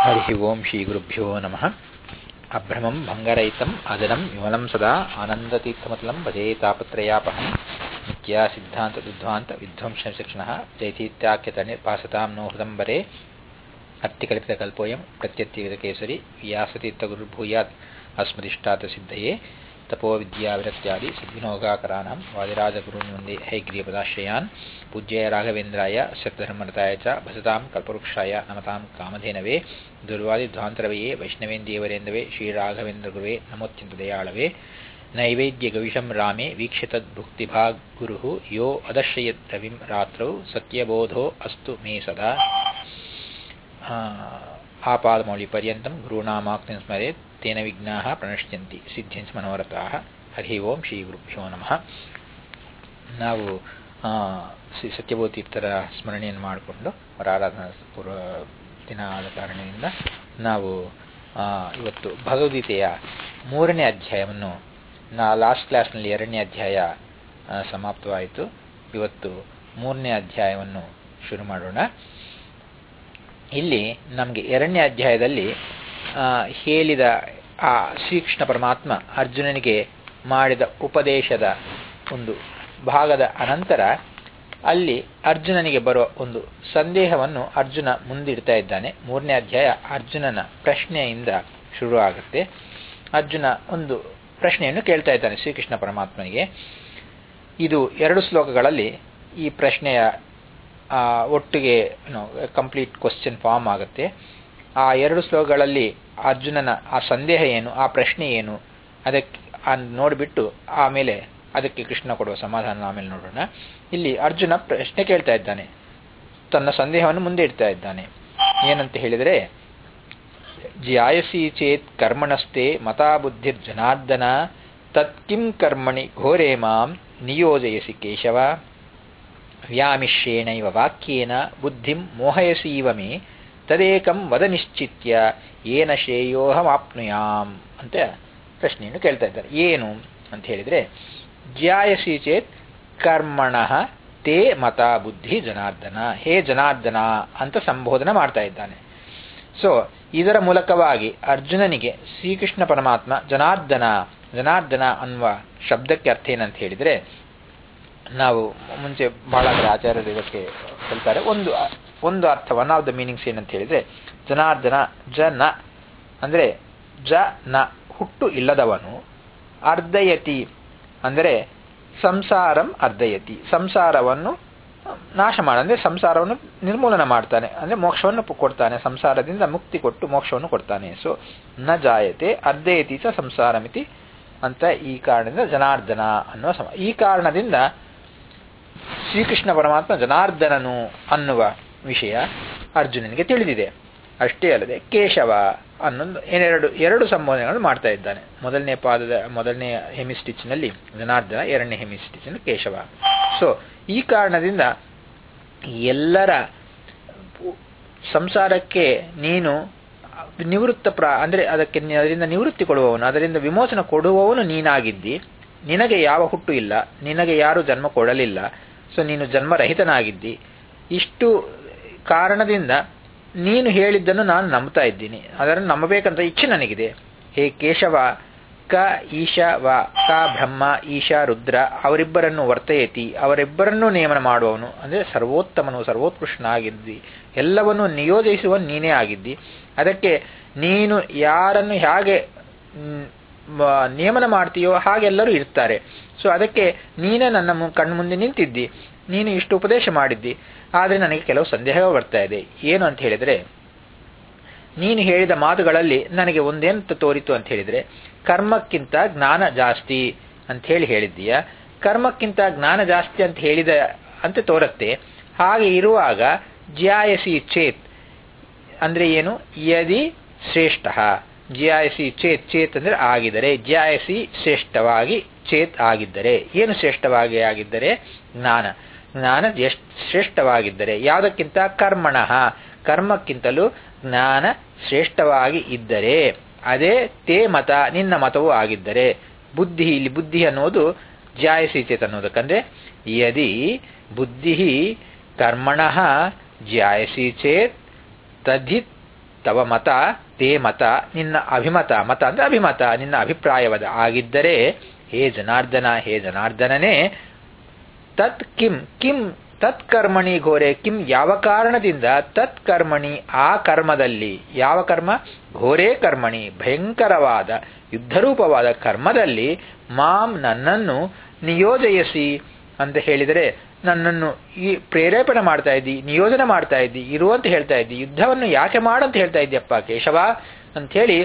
ಹರಿ ಓಂ ಶ್ರೀ ಗುರುಭ್ಯೋ ನಮಃ ಅಭ್ರಮಂ ಭಂಗರಹಿತಂ ಅದನಂ ವಿಮಲಂ ಸದಾ ಆನಂದತೀರ್ಥಮತಲಂ ಭಜೇ ತಾಪತ್ರಯಾಪಹಂ ನಿತ್ಯ ಸಿದ್ಧಾಂತ ದುಧ್ವಾಂತ ವಿಧ್ವಂಸ ಶಿಕ್ಷಣಃ ಜೈತೀತ್ಯಾಖ್ಯತ ನಿರ್ಭಾಸತಾಂ ನೋ ಹೃದಂಬರೆ ಅರ್ಥಿಕಲ್ಪಿತಕಲ್ಪೋಯಂ ಪ್ರತ್ಯತ್ಯವಿದಕೇಸರಿ ವ್ಯಾಸತೀರ್ಥಗುರುರ್ಭೂಯಾತ್ ಅಸ್ಮದಿಷ್ಟಾತ ಸಿದ್ಧಯೇ ತಪೋ ವಿದ್ಯಾವಿರತ್ಯಾದಿ ಸದ್ವಿನೋಗಾಕರಾಣಾಂ ವಾದಿರಾಜಗುರುನ್ ವಂದೇ ಹೈಗ್ರೀಪದಾಶ್ರಯಾನ್ ಪೂಜ್ಯಾಯ ರಾಘವೇಂದ್ರಾಯ ಸತ್ಧರ್ಮರತಾಯ ಚ ಭಸತಾಂ ಕಲ್ಪವೃಕ್ಷಾಯ ನಮತಾಂ ಕಾಮಧೇನವೇ ದುರ್ವಾದಿಧ್ವಾಂತರವೆಯೇ ವೈಷ್ಣವೇಂದ್ರಿಯವರೇಂದವೇ ಶ್ರೀರಾಘವೇಂದ್ರಗುರುವೇ ನಮೋತ್ಯಂತ ದಯಾಳವೇ ನೈವೇದ್ಯ ಗವಿಷಂ ರಾಮೇ ವೀಕ್ಷಿತದ್ಭುಕ್ತಿಭಾಗ್ ಗುರು ಯೋ ಅದಶ್ರಯದ್ ರವಿಂ ರಾತ್ರೌ ಸತ್ಯಬೋಧೋ ಅಸ್ತು ಮೇ ಸದಾ ಆಪಾದಮೌಳಿಪರ್ಯಂతం ಗುರುಣಾಮಾಕ್ತಿಂ ಸ್ಮರೇತ್ ತೇನ ವಿಘ್ನಾಃ ಪ್ರಣಶ್ಯಂತಿ ಸಿದ್ಧಿಂಚ ಮನೋರಥಾಃ ಹರಿ ಓಂ ಶ್ರೀ ಗುರುಭ್ಯೋ ನಮಃ ನಾವು ಶ್ರೀ ಸತ್ಯಬೋತೀರ್ಥರ ಸ್ಮರಣೆಯನ್ನು ಮಾಡಿಕೊಂಡು ಅವರ ಆರಾಧನಾ ಪೂರ್ವ ದಿನ ಆದ ಕಾರಣದಿಂದ ನಾವು ಇವತ್ತು ಭಗವದ್ಗೀತೆಯ ಮೂರನೇ ಅಧ್ಯಾಯವನ್ನು ನಾ ಲಾಸ್ಟ್ ಕ್ಲಾಸ್ನಲ್ಲಿ ಎರಡನೇ ಅಧ್ಯಾಯ ಸಮಾಪ್ತವಾಯಿತು ಇವತ್ತು ಮೂರನೇ ಅಧ್ಯಾಯವನ್ನು ಶುರು ಮಾಡೋಣ ಇಲ್ಲಿ ನಮಗೆ ಎರಡನೇ ಅಧ್ಯಾಯದಲ್ಲಿ ಹೇಳಿದ ಆ ಶ್ರೀಕೃಷ್ಣ ಪರಮಾತ್ಮ ಅರ್ಜುನನಿಗೆ ಮಾಡಿದ ಉಪದೇಶದ ಒಂದು ಭಾಗದ ಅನಂತರ ಅಲ್ಲಿ ಅರ್ಜುನನಿಗೆ ಬರುವ ಒಂದು ಸಂದೇಹವನ್ನು ಅರ್ಜುನ ಮುಂದಿಡ್ತಾ ಇದ್ದಾನೆ ಮೂರನೇ ಅಧ್ಯಾಯ ಅರ್ಜುನನ ಪ್ರಶ್ನೆಯಿಂದ ಶುರು ಆಗುತ್ತೆ ಅರ್ಜುನ ಒಂದು ಪ್ರಶ್ನೆಯನ್ನು ಕೇಳ್ತಾ ಇದ್ದಾನೆ ಶ್ರೀಕೃಷ್ಣ ಪರಮಾತ್ಮನಿಗೆ ಇದು ಎರಡು ಶ್ಲೋಕಗಳಲ್ಲಿ ಈ ಪ್ರಶ್ನೆಯ ಒಟ್ಟಿಗೆ ಕಂಪ್ಲೀಟ್ ಕ್ವಶನ್ ಫಾರ್ಮ್ ಆಗುತ್ತೆ ಆ ಎರಡು ಶ್ಲೋಕಗಳಲ್ಲಿ ಅರ್ಜುನನ ಆ ಸಂದೇಹ ಏನು ಆ ಪ್ರಶ್ನೆ ಏನು ಅದಕ್ಕೆ ನೋಡಿಬಿಟ್ಟು ಆಮೇಲೆ ಅದಕ್ಕೆ ಕೃಷ್ಣ ಕೊಡುವ ಸಮಾಧಾನ ಆಮೇಲೆ ನೋಡೋಣ ಇಲ್ಲಿ ಅರ್ಜುನ ಪ್ರಶ್ನೆ ಕೇಳ್ತಾ ಇದ್ದಾನೆ ತನ್ನ ಸಂದೇಹವನ್ನು ಮುಂದೆ ಇಡ್ತಾ ಇದ್ದಾನೆ ಏನಂತ ಹೇಳಿದರೆ ಜ್ಯಾಯಸಿ ಚೇತ್ ಕರ್ಮಣಸ್ತೆ ಮತಾ ಬುದ್ಧಿರ್ ಜನಾರ್ದನ ತತ್ಕಿಂ ಕರ್ಮಣಿ ಘೋರೇ ಮಾಂ ನಿಯೋಜಯಸಿ ಕೇಶವ ವ್ಯಾಮಿಶ್ರೇಣೈವ ವಾಕ್ಯೇನ ಬುದ್ಧಿಂ ಮೋಹಯಸೀವ ಮೇ ತದೇಕಂ ವದ ನಿಶ್ಚಿತ್ಯ ಏನ ಶ್ರೇಯೋಹಮಾಪ್ನುಯಾಂ ಅಂತ ಪ್ರಶ್ನೆಯನ್ನು ಕೇಳ್ತಾ ಇದ್ದಾರೆ ಏನು ಅಂತ ಹೇಳಿದರೆ ಜ್ಯಾಯಸಿ ಚೇತ್ ಕರ್ಮಣ ತೇ ಮತ ಬುದ್ಧಿ ಜನಾರ್ದನ ಹೇ ಜನಾರ್ದನ ಅಂತ ಸಂಬೋಧನೆ ಮಾಡ್ತಾ ಇದ್ದಾನೆ ಸೊ ಇದರ ಮೂಲಕವಾಗಿ ಅರ್ಜುನನಿಗೆ ಶ್ರೀಕೃಷ್ಣ ಪರಮಾತ್ಮ ಜನಾರ್ದನ ಜನಾರ್ದನ ಅನ್ನುವ ಶಬ್ದಕ್ಕೆ ಅರ್ಥ ಏನಂತ ಹೇಳಿದರೆ ನಾವು ಮುಂಚೆ ಬಹಳ ಆಚಾರ್ಯರು ಇದಕ್ಕೆ ಹೇಳ್ತಾರೆ ಒಂದು ಒಂದು ಅರ್ಥ ಒನ್ ಆಫ್ ದ ಮೀನಿಂಗ್ಸ್ ಏನಂತ ಹೇಳಿದ್ರೆ ಜನಾರ್ದನ ಜನ ಅಂದರೆ ಜ ನ ಹುಟ್ಟು ಇಲ್ಲದವನು ಅರ್ಧಯತಿ ಅಂದರೆ ಸಂಸಾರಂ ಅರ್ಧಯತಿ ಸಂಸಾರವನ್ನು ನಾಶ ಮಾಡ ಅಂದರೆ ಸಂಸಾರವನ್ನು ನಿರ್ಮೂಲನ ಮಾಡ್ತಾನೆ ಅಂದರೆ ಮೋಕ್ಷವನ್ನು ಕೊಡ್ತಾನೆ ಸಂಸಾರದಿಂದ ಮುಕ್ತಿ ಕೊಟ್ಟು ಮೋಕ್ಷವನ್ನು ಕೊಡ್ತಾನೆ ಸೊ ನ ಜಾಯತೆ ಅರ್ಧಯತಿ ಚ ಸಂಸಾರಮಿತಿ ಅಂತ ಈ ಕಾರಣದಿಂದ ಜನಾರ್ದನ ಅನ್ನುವ ಸಮ ಈ ಕಾರಣದಿಂದ ಶ್ರೀಕೃಷ್ಣ ಪರಮಾತ್ಮ ಜನಾರ್ದನನು ಅನ್ನುವ ವಿಷಯ ಅರ್ಜುನನಿಗೆ ತಿಳಿದಿದೆ ಅಷ್ಟೇ ಅಲ್ಲದೆ ಕೇಶವ ಅನ್ನೊಂದು ಏನೆರಡು ಎರಡು ಸಂಬೋಧನೆಗಳನ್ನು ಮಾಡ್ತಾ ಇದ್ದಾನೆ ಮೊದಲನೇ ಪಾದದ ಮೊದಲನೇ ಹೆಮಿಸ್ಟಿಚ್ನಲ್ಲಿ ಜನಾರ್ದನ ಎರಡನೇ ಹೆಮಿಸ್ಟಿಚ್ನಲ್ಲಿ ಕೇಶವ ಸೊ ಈ ಕಾರಣದಿಂದ ಎಲ್ಲರ ಸಂಸಾರಕ್ಕೆ ನೀನು ನಿವೃತ್ತ ಪ್ರಾ ಅಂದರೆ ಅದಕ್ಕೆ ಅದರಿಂದ ನಿವೃತ್ತಿ ಕೊಡುವವನು ಅದರಿಂದ ವಿಮೋಚನ ಕೊಡುವವನು ನೀನಾಗಿದ್ದಿ ನಿನಗೆ ಯಾವ ಹುಟ್ಟು ಇಲ್ಲ ನಿನಗೆ ಯಾರು ಜನ್ಮ ಕೊಡಲಿಲ್ಲ ಸೊ ನೀನು ಜನ್ಮರಹಿತನಾಗಿದ್ದಿ ಇಷ್ಟು ಕಾರಣದಿಂದ ನೀನು ಹೇಳಿದ್ದನ್ನು ನಾನು ನಂಬ್ತಾ ಇದ್ದೀನಿ ಅದನ್ನು ನಂಬಬೇಕಂತ ಇಚ್ಛೆ ನನಗಿದೆ ಹೇ ಕೇಶವ ಕ ಈಶ ವ ಕ ಬ್ರಹ್ಮ ಈಶ ರುದ್ರ ಅವರಿಬ್ಬರನ್ನು ವರ್ತಯತಿ ಅವರಿಬ್ಬರನ್ನೂ ನೇಮನ ಮಾಡುವವನು ಅಂದರೆ ಸರ್ವೋತ್ತಮನು ಸರ್ವೋತ್ಕೃಷ್ಟನಾಗಿದ್ದಿ ಎಲ್ಲವನ್ನೂ ನಿಯೋಜಿಸುವ ನೀನೇ ಆಗಿದ್ದಿ ಅದಕ್ಕೆ ನೀನು ಯಾರನ್ನು ಹೇಗೆ ನೇಮನ ಮಾಡ್ತೀಯೋ ಹಾಗೆಲ್ಲರೂ ಇರ್ತಾರೆ ಸೊ ಅದಕ್ಕೆ ನೀನೇ ನನ್ನ ಕಣ್ಣು ಮುಂದೆ ನಿಂತಿದ್ದಿ ನೀನು ಇಷ್ಟು ಉಪದೇಶ ಮಾಡಿದ್ದಿ ಆದರೆ ನನಗೆ ಕೆಲವು ಸಂದೇಹ ಬರ್ತಾ ಇದೆ ಏನು ಅಂತ ಹೇಳಿದರೆ ನೀನು ಹೇಳಿದ ಮಾತುಗಳಲ್ಲಿ ನನಗೆ ಒಂದೇನು ತೋರಿತು ಅಂತ ಹೇಳಿದರೆ ಕರ್ಮಕ್ಕಿಂತ ಜ್ಞಾನ ಜಾಸ್ತಿ ಅಂತ ಹೇಳಿ ಹೇಳಿದ್ದೀಯ ಕರ್ಮಕ್ಕಿಂತ ಜ್ಞಾನ ಜಾಸ್ತಿ ಅಂತ ಹೇಳಿದ ಅಂತ ತೋರುತ್ತೆ ಹಾಗೆ ಇರುವಾಗ ಜ್ಯಾಯಸಿ ಚೇತ್ ಅಂದರೆ ಏನು ಯದಿ ಶ್ರೇಷ್ಠ ಜ್ಯಾಯಸಿ ಚೇತ್ ಚೇತ್ ಅಂದರೆ ಆಗಿದರೆ ಜ್ಯಾಯಸಿ ಶ್ರೇಷ್ಠವಾಗಿ ಚೇತ್ ಆಗಿದ್ದರೆ ಏನು ಶ್ರೇಷ್ಠವಾಗಿ ಆಗಿದ್ದರೆ ಜ್ಞಾನ ಜ್ಞಾನ ಎಷ್ಟು ಶ್ರೇಷ್ಠವಾಗಿದ್ದರೆ ಯಾವುದಕ್ಕಿಂತ ಕರ್ಮಣ ಕರ್ಮಕ್ಕಿಂತಲೂ ಜ್ಞಾನ ಶ್ರೇಷ್ಠವಾಗಿ ಇದ್ದರೆ ಅದೇ ತೇ ಮತ ನಿನ್ನ ಮತವೂ ಆಗಿದ್ದರೆ ಬುದ್ಧಿ ಇಲ್ಲಿ ಬುದ್ಧಿ ಅನ್ನೋದು ಜಾಯಸಿ ಚೇತ್ ಅನ್ನೋದಕ್ಕಂದ್ರೆ ಯದಿ ಬುದ್ಧಿ ಕರ್ಮಣ ಜಾಯಸಿ ಚೇತ್ ತದ್ಧಿ ತವ ಮತ ತೇ ಮತ ನಿನ್ನ ಅಭಿಮತ ಮತ ಅಂದ್ರೆ ಅಭಿಮತ ನಿನ್ನ ಅಭಿಪ್ರಾಯವದ ಆಗಿದ್ದರೆ ಹೇ ಜನಾರ್ದನ ಹೇ ಜನಾರ್ದನನೇ ತತ್ ಕಿಂ ಕಿಂ ತತ್ಕರ್ಮಣಿ ಘೋರೆ ಕಿಂ ಯಾವ ಕಾರಣದಿಂದ ತತ್ಕರ್ಮಣಿ ಆ ಕರ್ಮದಲ್ಲಿ ಯಾವ ಕರ್ಮ ಘೋರೇ ಕರ್ಮಣಿ ಭಯಂಕರವಾದ ಯುದ್ಧರೂಪವಾದ ಕರ್ಮದಲ್ಲಿ ಮಾಂ ನನ್ನನ್ನು ನಿಯೋಜಯಿಸಿ ಅಂತ ಹೇಳಿದರೆ ನನ್ನನ್ನು ಈ ಪ್ರೇರೇಪಣೆ ಮಾಡ್ತಾ ಇದ್ದಿ ನಿಯೋಜನೆ ಮಾಡ್ತಾ ಇದ್ದಿ ಇರು ಅಂತ ಹೇಳ್ತಾ ಇದ್ದಿ ಯುದ್ಧವನ್ನು ಯಾಕೆ ಮಾಡಂತ ಹೇಳ್ತಾ ಇದ್ದೀಯಪ್ಪ ಕೇಶವ ಅಂತ ಹೇಳಿ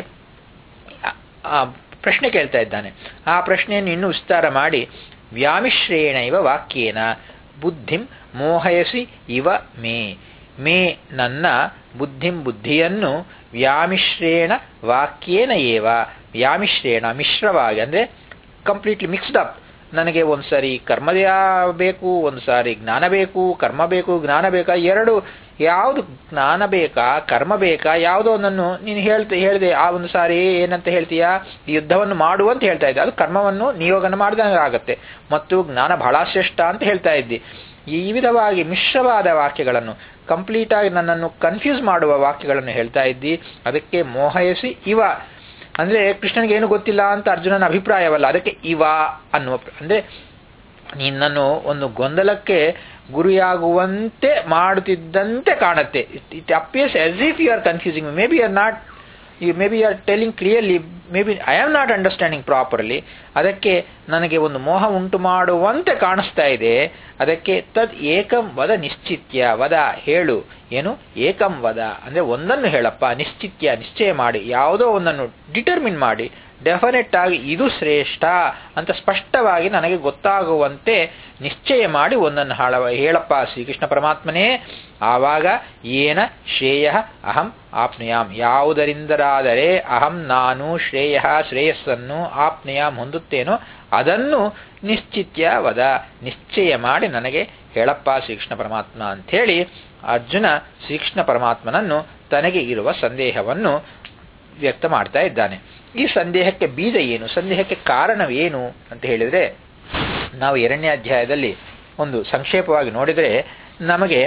ಆ ಪ್ರಶ್ನೆ ಕೇಳ್ತಾ ಇದ್ದಾನೆ ಆ ಪ್ರಶ್ನೆಯನ್ನು ಇನ್ನೂ ವಿಸ್ತಾರ ಮಾಡಿ ವ್ಯಾಮಿಶ್ರೇಣ ಇವ ವಾಕ್ಯೇನ ಬುದ್ಧಿಂ ಮೋಹಯಸಿ ಇವ ಮೇ ಮೇ ನನ್ನ ಬುದ್ಧಿಂ ಬುದ್ಧಿಯನ್ನು ವ್ಯಾಮಿಶ್ರೇಣ ವಾಕ್ಯೇನ ಏವ ವ್ಯಾಮಿಶ್ರೇಣ ಮಿಶ್ರವಾಗಿ ಅಂದರೆ ಕಂಪ್ಲೀಟ್ಲಿ ಮಿಕ್ಸ್ಡ್ ಅಪ್ ನನಗೆ ಒಂದು ಸಾರಿ ಕರ್ಮದ ಬೇಕು ಒಂದು ಸಾರಿ ಜ್ಞಾನ ಬೇಕು ಕರ್ಮ ಬೇಕು ಜ್ಞಾನ ಬೇಕಾ ಎರಡು ಯಾವುದು ಜ್ಞಾನ ಬೇಕಾ ಕರ್ಮ ಬೇಕಾ ಯಾವುದೋ ಒಂದನ್ನು ನೀನು ಹೇಳ್ತೆ ಹೇಳಿದೆ ಆ ಒಂದು ಸಾರಿ ಏನಂತ ಹೇಳ್ತೀಯಾ ಈ ಯುದ್ಧವನ್ನು ಮಾಡು ಅಂತ ಹೇಳ್ತಾ ಇದ್ದೆ ಅದು ಕರ್ಮವನ್ನು ನಿಯೋಗನ ಮಾಡಿದಂಗೆ ಆಗತ್ತೆ ಮತ್ತು ಜ್ಞಾನ ಬಹಳ ಶ್ರೇಷ್ಠ ಅಂತ ಹೇಳ್ತಾ ಇದ್ದಿ ಈ ವಿಧವಾಗಿ ಮಿಶ್ರವಾದ ವಾಕ್ಯಗಳನ್ನು ಕಂಪ್ಲೀಟ್ ಆಗಿ ನನ್ನನ್ನು ಕನ್ಫ್ಯೂಸ್ ಮಾಡುವ ವಾಕ್ಯಗಳನ್ನು ಹೇಳ್ತಾ ಇದ್ದಿ ಅದಕ್ಕೆ ಮೋಹಯಸಿ ಇವ ಅಂದ್ರೆ ಕೃಷ್ಣನಿಗೆ ಏನು ಗೊತ್ತಿಲ್ಲ ಅಂತ ಅರ್ಜುನನ ಅಭಿಪ್ರಾಯವಲ್ಲ ಅದಕ್ಕೆ ಇವ ಅನ್ನುವ ಅಂದ್ರೆ ನಿನ್ನನ್ನು ಒಂದು ಗೊಂದಲಕ್ಕೆ ಗುರಿಯಾಗುವಂತೆ ಮಾಡುತ್ತಿದ್ದಂತೆ ಕಾಣುತ್ತೆ it appears as if you are confusing maybe are not you maybe are telling clearly maybe I am not understanding properly ಅದಕ್ಕೆ ನನಗೆ ಒಂದು ಮೋಹ ಉಂಟು ಮಾಡುವಂತೆ ಕಾಣಿಸ್ತಾ ಇದೆ ಅದಕ್ಕೆ ತದ್ ಏಕಂ ವದ ನಿಶ್ಚಿತ್ಯ ವದ ಹೇಳು ಏನು ಏಕಂ ವದ ಅಂದ್ರೆ ಒಂದನ್ನು ಹೇಳಪ್ಪ ನಿಶ್ಚಿತ್ಯ ನಿಶ್ಚಯ ಮಾಡಿ ಯಾವುದೋ ಒಂದನ್ನು ಡಿಟರ್ಮಿನ್ ಮಾಡಿ ಡೆಫಿನೆಟ್ ಆಗಿ ಇದು ಶ್ರೇಷ್ಠ ಅಂತ ಸ್ಪಷ್ಟವಾಗಿ ನನಗೆ ಗೊತ್ತಾಗುವಂತೆ ನಿಶ್ಚಯ ಮಾಡಿ ಒಂದನ್ನು ಹಾಳ ಹೇಳಪ್ಪ ಶ್ರೀಕೃಷ್ಣ ಪರಮಾತ್ಮನೇ ಆವಾಗ ಏನ ಶ್ರೇಯ ಅಹಂ ಆಪ್ನುಯಾಮ್ ಯಾವುದರಿಂದರಾದರೆ ಅಹಂ ನಾನು ಶ್ರೇಯ ಶ್ರೇಯಸ್ಸನ್ನು ಆಪ್ನುಯಾಮ್ ಹೊಂದುತ್ತೇನೋ ಅದನ್ನು ನಿಶ್ಚಿತ್ಯ ವದ ನಿಶ್ಚಯ ಮಾಡಿ ನನಗೆ ಹೇಳಪ್ಪ ಶ್ರೀಕೃಷ್ಣ ಪರಮಾತ್ಮ ಅಂಥೇಳಿ ಅರ್ಜುನ ಶ್ರೀಕೃಷ್ಣ ಪರಮಾತ್ಮನನ್ನು ತನಗೆ ಇರುವ ಸಂದೇಹವನ್ನು ವ್ಯಕ್ತ ಮಾಡ್ತಾ ಇದ್ದಾನೆ ಈ ಸಂದೇಹಕ್ಕೆ ಬೀಜ ಏನು ಸಂದೇಹಕ್ಕೆ ಕಾರಣವೇನು ಅಂತ ಹೇಳಿದರೆ ನಾವು ಎರಡನೇ ಅಧ್ಯಾಯದಲ್ಲಿ ಒಂದು ಸಂಕ್ಷೇಪವಾಗಿ ನೋಡಿದರೆ ನಮಗೆ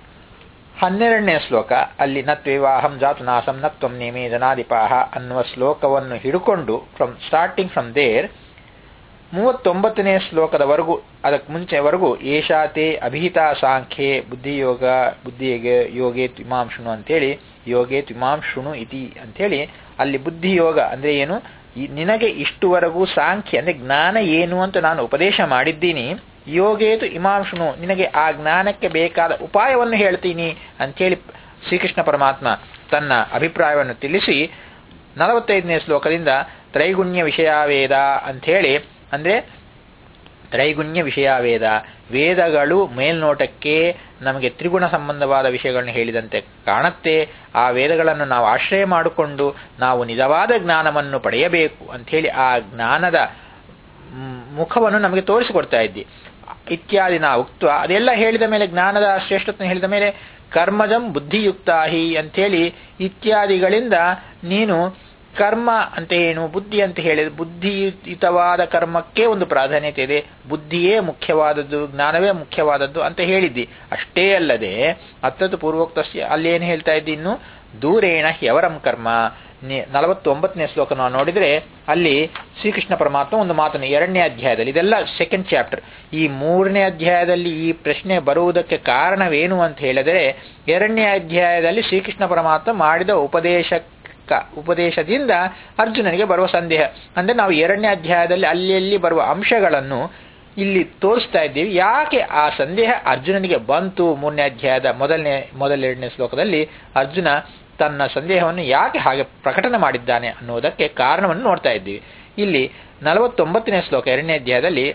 ಹನ್ನೆರಡನೇ ಶ್ಲೋಕ ಅಲ್ಲಿ ನತ್ವಿವಾಹಂ ಜಾತು ನಾಸಂ ನತ್ವಂ ನೇಮೇ ಜನಾಧಿಪಾಹ ಅನ್ನುವ ಶ್ಲೋಕವನ್ನು ಹಿಡ್ಕೊಂಡು ಫ್ರಮ್ ಸ್ಟಾರ್ಟಿಂಗ್ ಫ್ರಮ್ ದೇರ್ ಮೂವತ್ತೊಂಬತ್ತನೇ ಶ್ಲೋಕದವರೆಗೂ ಅದಕ್ಕೆ ಮುಂಚೆವರೆಗೂ ಏಷಾತೆ ಅಭಿಹಿತ ಸಾಂಖ್ಯೆ ಬುದ್ಧಿಯೋಗ ಬುದ್ಧಿಯೋಗ ಯೋಗೇ ತ್ವಿಮಾಂ ಶೃಣು ಅಂತೇಳಿ ಯೋಗೇ ತ್ವಿಮಾಂ ಶೃಣು ಇತಿ ಅಂಥೇಳಿ ಅಲ್ಲಿ ಬುದ್ಧಿಯೋಗ ಅಂದ್ರೆ ಏನು ನಿನಗೆ ಇಷ್ಟುವರೆಗೂ ಸಾಂಖ್ಯ ಅಂದ್ರೆ ಜ್ಞಾನ ಏನು ಅಂತ ನಾನು ಉಪದೇಶ ಮಾಡಿದ್ದೀನಿ ಯೋಗೇತು ಇಮಾಂಶುನು ನಿನಗೆ ಆ ಜ್ಞಾನಕ್ಕೆ ಬೇಕಾದ ಉಪಾಯವನ್ನು ಹೇಳ್ತೀನಿ ಅಂಥೇಳಿ ಶ್ರೀಕೃಷ್ಣ ಪರಮಾತ್ಮ ತನ್ನ ಅಭಿಪ್ರಾಯವನ್ನು ತಿಳಿಸಿ ನಲವತ್ತೈದನೇ ಶ್ಲೋಕದಿಂದ ತ್ರೈಗುಣ್ಯ ವಿಷಯಾವೇದ ಅಂಥೇಳಿ ಅಂದ್ರೆ ತ್ರೈಗುಣ್ಯ ವಿಷಯಾವೇದ ವೇದಗಳು ಮೇಲ್ನೋಟಕ್ಕೆ ನಮಗೆ ತ್ರಿಗುಣ ಸಂಬಂಧವಾದ ವಿಷಯಗಳನ್ನು ಹೇಳಿದಂತೆ ಕಾಣುತ್ತೆ ಆ ವೇದಗಳನ್ನು ನಾವು ಆಶ್ರಯ ಮಾಡಿಕೊಂಡು ನಾವು ನಿಜವಾದ ಜ್ಞಾನವನ್ನು ಪಡೆಯಬೇಕು ಅಂಥೇಳಿ ಆ ಜ್ಞಾನದ ಮುಖವನ್ನು ನಮಗೆ ತೋರಿಸಿಕೊಡ್ತಾ ಇದ್ದಿ ಇತ್ಯಾದಿ ನಾ ಉಕ್ತ ಅದೆಲ್ಲ ಹೇಳಿದ ಮೇಲೆ ಜ್ಞಾನದ ಶ್ರೇಷ್ಠತ್ವ ಹೇಳಿದ ಮೇಲೆ ಕರ್ಮಜಂ ಬುದ್ಧಿಯುಕ್ತಾಹಿ ಅಂಥೇಳಿ ಇತ್ಯಾದಿಗಳಿಂದ ನೀನು ಕರ್ಮ ಅಂತ ಏನು ಬುದ್ಧಿ ಅಂತ ಹೇಳಿದ ಬುದ್ಧಿಯುತವಾದ ಕರ್ಮಕ್ಕೆ ಒಂದು ಪ್ರಾಧಾನ್ಯತೆ ಇದೆ ಬುದ್ಧಿಯೇ ಮುಖ್ಯವಾದದ್ದು ಜ್ಞಾನವೇ ಮುಖ್ಯವಾದದ್ದು ಅಂತ ಹೇಳಿದ್ದಿ ಅಷ್ಟೇ ಅಲ್ಲದೆ ಅತ್ತತ್ತು ಪೂರ್ವೋಕ್ತ ಅಲ್ಲಿ ಏನು ಹೇಳ್ತಾ ಇದ್ದಿ ಇನ್ನು ದೂರೇಣ ಹ್ಯವರಂ ಕರ್ಮ ನಲವತ್ತೊಂಬತ್ತನೇ ಶ್ಲೋಕ ನಾವು ನೋಡಿದರೆ ಅಲ್ಲಿ ಶ್ರೀಕೃಷ್ಣ ಪರಮಾತ್ಮ ಒಂದು ಮಾತನ್ನು ಎರಡನೇ ಅಧ್ಯಾಯದಲ್ಲಿ ಇದೆಲ್ಲ ಸೆಕೆಂಡ್ ಚಾಪ್ಟರ್ ಈ ಮೂರನೇ ಅಧ್ಯಾಯದಲ್ಲಿ ಈ ಪ್ರಶ್ನೆ ಬರುವುದಕ್ಕೆ ಕಾರಣವೇನು ಅಂತ ಹೇಳಿದರೆ ಎರಡನೇ ಅಧ್ಯಾಯದಲ್ಲಿ ಶ್ರೀಕೃಷ್ಣ ಪರಮಾತ್ಮ ಮಾಡಿದ ಉಪದೇಶ ಉಪದೇಶದಿಂದ ಅರ್ಜುನನಿಗೆ ಬರುವ ಸಂದೇಹ ಅಂದ್ರೆ ನಾವು ಎರಡನೇ ಅಧ್ಯಾಯದಲ್ಲಿ ಅಲ್ಲಿ ಅಲ್ಲಿ ಬರುವ ಅಂಶಗಳನ್ನು ಇಲ್ಲಿ ತೋರಿಸ್ತಾ ಇದ್ದೀವಿ ಯಾಕೆ ಆ ಸಂದೇಹ ಅರ್ಜುನನಿಗೆ ಬಂತು ಮೂರನೇ ಅಧ್ಯಾಯದ ಮೊದಲನೇ ಮೊದಲೆರಡನೇ ಶ್ಲೋಕದಲ್ಲಿ ಅರ್ಜುನ ತನ್ನ ಸಂದೇಹವನ್ನು ಯಾಕೆ ಹಾಗೆ ಪ್ರಕಟಣೆ ಮಾಡಿದ್ದಾನೆ ಅನ್ನುವುದಕ್ಕೆ ಕಾರಣವನ್ನು ನೋಡ್ತಾ ಇದ್ದೀವಿ ಇಲ್ಲಿ ನಲವತ್ತೊಂಬತ್ತನೇ ಶ್ಲೋಕ ಎರಡನೇ ಅಧ್ಯಾಯದಲ್ಲಿ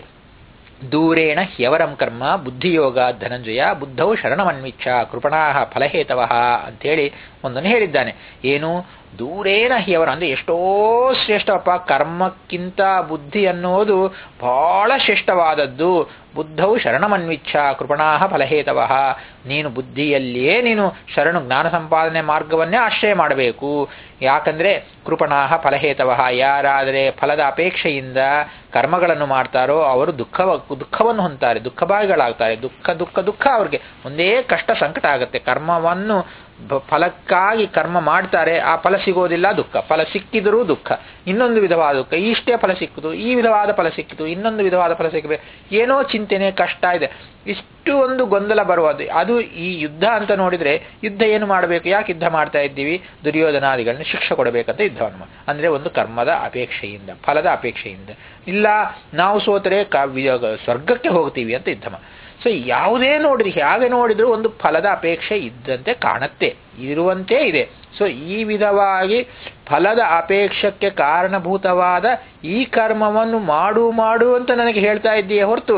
ದೂರೇಣ ಹ್ಯವರಂ ಕರ್ಮ ಬುದ್ಧಿಯೋಗ ಧನಂಜಯ ಬುದ್ಧವು ಶರಣಮನ್ವಿಚ್ಛ ಕೃಪಣಾ ಫಲಹೇತವ ಅಂತೇಳಿ ಒಂದನ್ನು ಹೇಳಿದ್ದಾನೆ ಏನು ದೂರೇನ ಹ್ಯವರ ಅಂದ್ರೆ ಎಷ್ಟೋ ಶ್ರೇಷ್ಠವಪ್ಪ ಕರ್ಮಕ್ಕಿಂತ ಬುದ್ಧಿ ಅನ್ನೋದು ಬಹಳ ಶ್ರೇಷ್ಠವಾದದ್ದು ಬುದ್ಧವು ಶರಣಮನ್ವಿಚ್ಛ ಕೃಪಣಾ ಫಲಹೇತವ ನೀನು ಬುದ್ಧಿಯಲ್ಲಿಯೇ ನೀನು ಶರಣು ಜ್ಞಾನ ಸಂಪಾದನೆ ಮಾರ್ಗವನ್ನೇ ಆಶ್ರಯ ಮಾಡಬೇಕು ಯಾಕಂದ್ರೆ ಕೃಪಣಾ ಫಲಹೇತವ ಯಾರಾದರೆ ಫಲದ ಅಪೇಕ್ಷೆಯಿಂದ ಕರ್ಮಗಳನ್ನು ಮಾಡ್ತಾರೋ ಅವರು ದುಃಖ ದುಃಖವನ್ನು ಹೊಂತಾರೆ ದುಃಖಭಾಗಿಗಳಾಗ್ತಾರೆ ದುಃಖ ದುಃಖ ದುಃಖ ಅವ್ರಿಗೆ ಒಂದೇ ಕಷ್ಟ ಸಂಕಟ ಆಗುತ್ತೆ ಕರ್ಮವನ್ನು ಬ- ಫಲಕ್ಕಾಗಿ ಕರ್ಮ ಮಾಡ್ತಾರೆ ಆ ಫಲ ಸಿಗೋದಿಲ್ಲ ದುಃಖ ಫಲ ಸಿಕ್ಕಿದರೂ ದುಃಖ ಇನ್ನೊಂದು ವಿಧವಾದ ದುಃಖ ಇಷ್ಟೇ ಫಲ ಸಿಕ್ಕಿತು ಈ ವಿಧವಾದ ಫಲ ಸಿಕ್ಕಿತು ಇನ್ನೊಂದು ವಿಧವಾದ ಫಲ ಸಿಕ್ಕಬೇಕು ಏನೋ ಚಿಂತನೆ ಕಷ್ಟ ಇದೆ ಇಷ್ಟು ಒಂದು ಗೊಂದಲ ಬರುವುದು ಅದು ಈ ಯುದ್ಧ ಅಂತ ನೋಡಿದ್ರೆ ಯುದ್ಧ ಏನು ಮಾಡಬೇಕು ಯಾಕೆ ಯುದ್ಧ ಮಾಡ್ತಾ ಇದ್ದೀವಿ ದುರ್ಯೋಧನಾದಿಗಳನ್ನ ಶಿಕ್ಷೆ ಕೊಡಬೇಕಂತ ಯುದ್ಧವನ್ನು ಮಾ- ಅಂದ್ರೆ ಒಂದು ಕರ್ಮದ ಅಪೇಕ್ಷೆಯಿಂದ ಫಲದ ಅಪೇಕ್ಷೆಯಿಂದ ಇಲ್ಲ ನಾವು ಸೋತರೆ ಕ ವಿ- ಸ್ವರ್ಗಕ್ಕೆ ಹೋಗ್ತೀವಿ ಅಂತ ಯುದ್ಧ ಮಾ- ಸೊ ಯಾವುದೇ ನೋಡಿರಿ ಹೇಗೆ ನೋಡಿದ್ರು ಒಂದು ಫಲದ ಅಪೇಕ್ಷೆ ಇದ್ದಂತೆ ಕಾಣುತ್ತೆ ಇರುವಂತೆ ಇದೆ ಸೊ ಈ ವಿಧವಾಗಿ ಫಲದ ಅಪೇಕ್ಷಕ್ಕೆ ಕಾರಣಭೂತವಾದ ಈ ಕರ್ಮವನ್ನು ಮಾಡು ಮಾಡು ಅಂತ ನನಗೆ ಹೇಳ್ತಾ ಇದ್ದೀಯೇ ಹೊರತು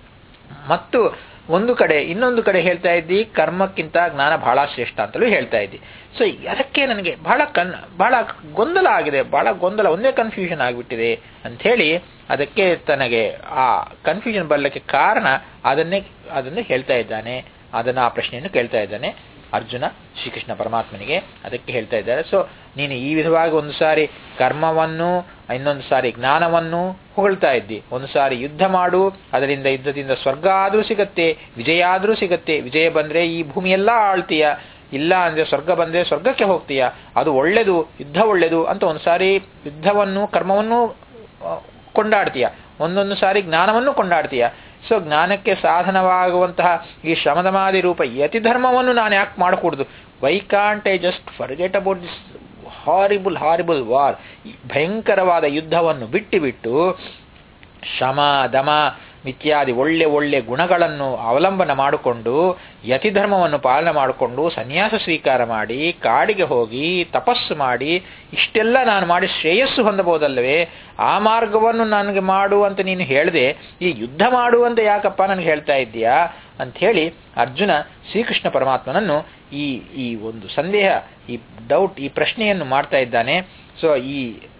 ಮತ್ತು ಒಂದು ಕಡೆ ಇನ್ನೊಂದು ಕಡೆ ಹೇಳ್ತಾ ಇದ್ದಿ ಕರ್ಮಕ್ಕಿಂತ ಜ್ಞಾನ ಬಹಳ ಶ್ರೇಷ್ಠ ಅಂತಲೂ ಹೇಳ್ತಾ ಇದ್ದಿ ಸೊ ಅದಕ್ಕೆ ನನಗೆ ಬಹಳ ಕನ್ ಬಹಳ ಗೊಂದಲ ಆಗಿದೆ ಬಹಳ ಗೊಂದಲ ಒಂದೇ ಕನ್ಫ್ಯೂಷನ್ ಆಗಿಬಿಟ್ಟಿದೆ ಅಂಥೇಳಿ ಅದಕ್ಕೆ ತನಗೆ ಆ ಕನ್ಫ್ಯೂಷನ್ ಬರಲಿಕ್ಕೆ ಕಾರಣ ಅದನ್ನೇ ಅದನ್ನೇ ಹೇಳ್ತಾ ಇದ್ದಾನೆ ಅದನ್ನ ಆ ಪ್ರಶ್ನೆಯನ್ನು ಕೇಳ್ತಾ ಇದ್ದಾನೆ ಅರ್ಜುನ ಶ್ರೀಕೃಷ್ಣ ಪರಮಾತ್ಮನಿಗೆ ಅದಕ್ಕೆ ಹೇಳ್ತಾ ಇದ್ದಾರೆ ಸೊ ನೀನು ಈ ವಿಧವಾಗಿ ಒಂದು ಸಾರಿ ಕರ್ಮವನ್ನು ಇನ್ನೊಂದು ಸಾರಿ ಜ್ಞಾನವನ್ನು ಹೊಗಳ್ತಾ ಇದ್ದಿ ಒಂದು ಸಾರಿ ಯುದ್ಧ ಮಾಡು ಅದರಿಂದ ಯುದ್ಧದಿಂದ ಸ್ವರ್ಗ ಆದರೂ ಸಿಗತ್ತೆ ವಿಜಯ ಆದರೂ ಸಿಗತ್ತೆ ವಿಜಯ ಬಂದ್ರೆ ಈ ಭೂಮಿಯೆಲ್ಲ ಆಳ್ತೀಯ ಇಲ್ಲ ಅಂದ್ರೆ ಸ್ವರ್ಗ ಬಂದ್ರೆ ಸ್ವರ್ಗಕ್ಕೆ ಹೋಗ್ತೀಯ ಅದು ಒಳ್ಳೆದು ಯುದ್ಧ ಒಳ್ಳೆದು ಅಂತ ಒಂದು ಸಾರಿ ಯುದ್ಧವನ್ನು ಕರ್ಮವನ್ನು ಆ, ಕೊಂಡಾಡ್ತೀಯ ಒಂದೊಂದು ಸಾರಿ ಜ್ಞಾನವನ್ನು ಕೊಂಡಾಡ್ತೀಯ ಸೊ ಜ್ಞಾನಕ್ಕೆ ಸಾಧನವಾಗುವಂತಹ ಈ ಶ್ರಮದಮಾದಿ ರೂಪ ಯತಿ ಧರ್ಮವನ್ನು ನಾನು ಯಾಕೆ ಮಾಡಕೂಡ್ದು why can't I just forget about this horrible horrible war ಭಯಂಕರವಾದ ಯುದ್ಧವನ್ನು ಬಿಟ್ಟು ಬಿಟ್ಟು ಶಮ ದಮ ಇತ್ಯಾದಿ ಒಳ್ಳೆ ಒಳ್ಳೆ ಗುಣಗಳನ್ನು ಅವಲಂಬನ ಮಾಡಿಕೊಂಡು ಯತಿಧರ್ಮವನ್ನು ಪಾಲನೆ ಮಾಡಿಕೊಂಡು ಸನ್ಯಾಸ ಸ್ವೀಕಾರ ಮಾಡಿ ಕಾಡಿಗೆ ಹೋಗಿ ತಪಸ್ಸು ಮಾಡಿ ಇಷ್ಟೆಲ್ಲ ನಾನು ಮಾಡಿ ಶ್ರೇಯಸ್ಸು ಹೊಂದಬಹುದಲ್ಲವೇ ಆ ಮಾರ್ಗವನ್ನು ನನಗೆ ಮಾಡು ಅಂತ ನೀನು ಹೇಳಿದೆ ಈ ಯುದ್ಧ ಮಾಡುವಂತ ಯಾಕಪ್ಪ ನನಗೆ ಹೇಳ್ತಾ ಇದ್ದೀಯಾ ಅಂಥೇಳಿ ಅರ್ಜುನ ಶ್ರೀಕೃಷ್ಣ ಪರಮಾತ್ಮನನ್ನು ಈ ಈ ಒಂದು ಸಂದೇಹ ಈ ಡೌಟ್ ಈ ಪ್ರಶ್ನೆಯನ್ನು ಮಾಡ್ತಾ ಇದ್ದಾನೆ ಸೊ ಈ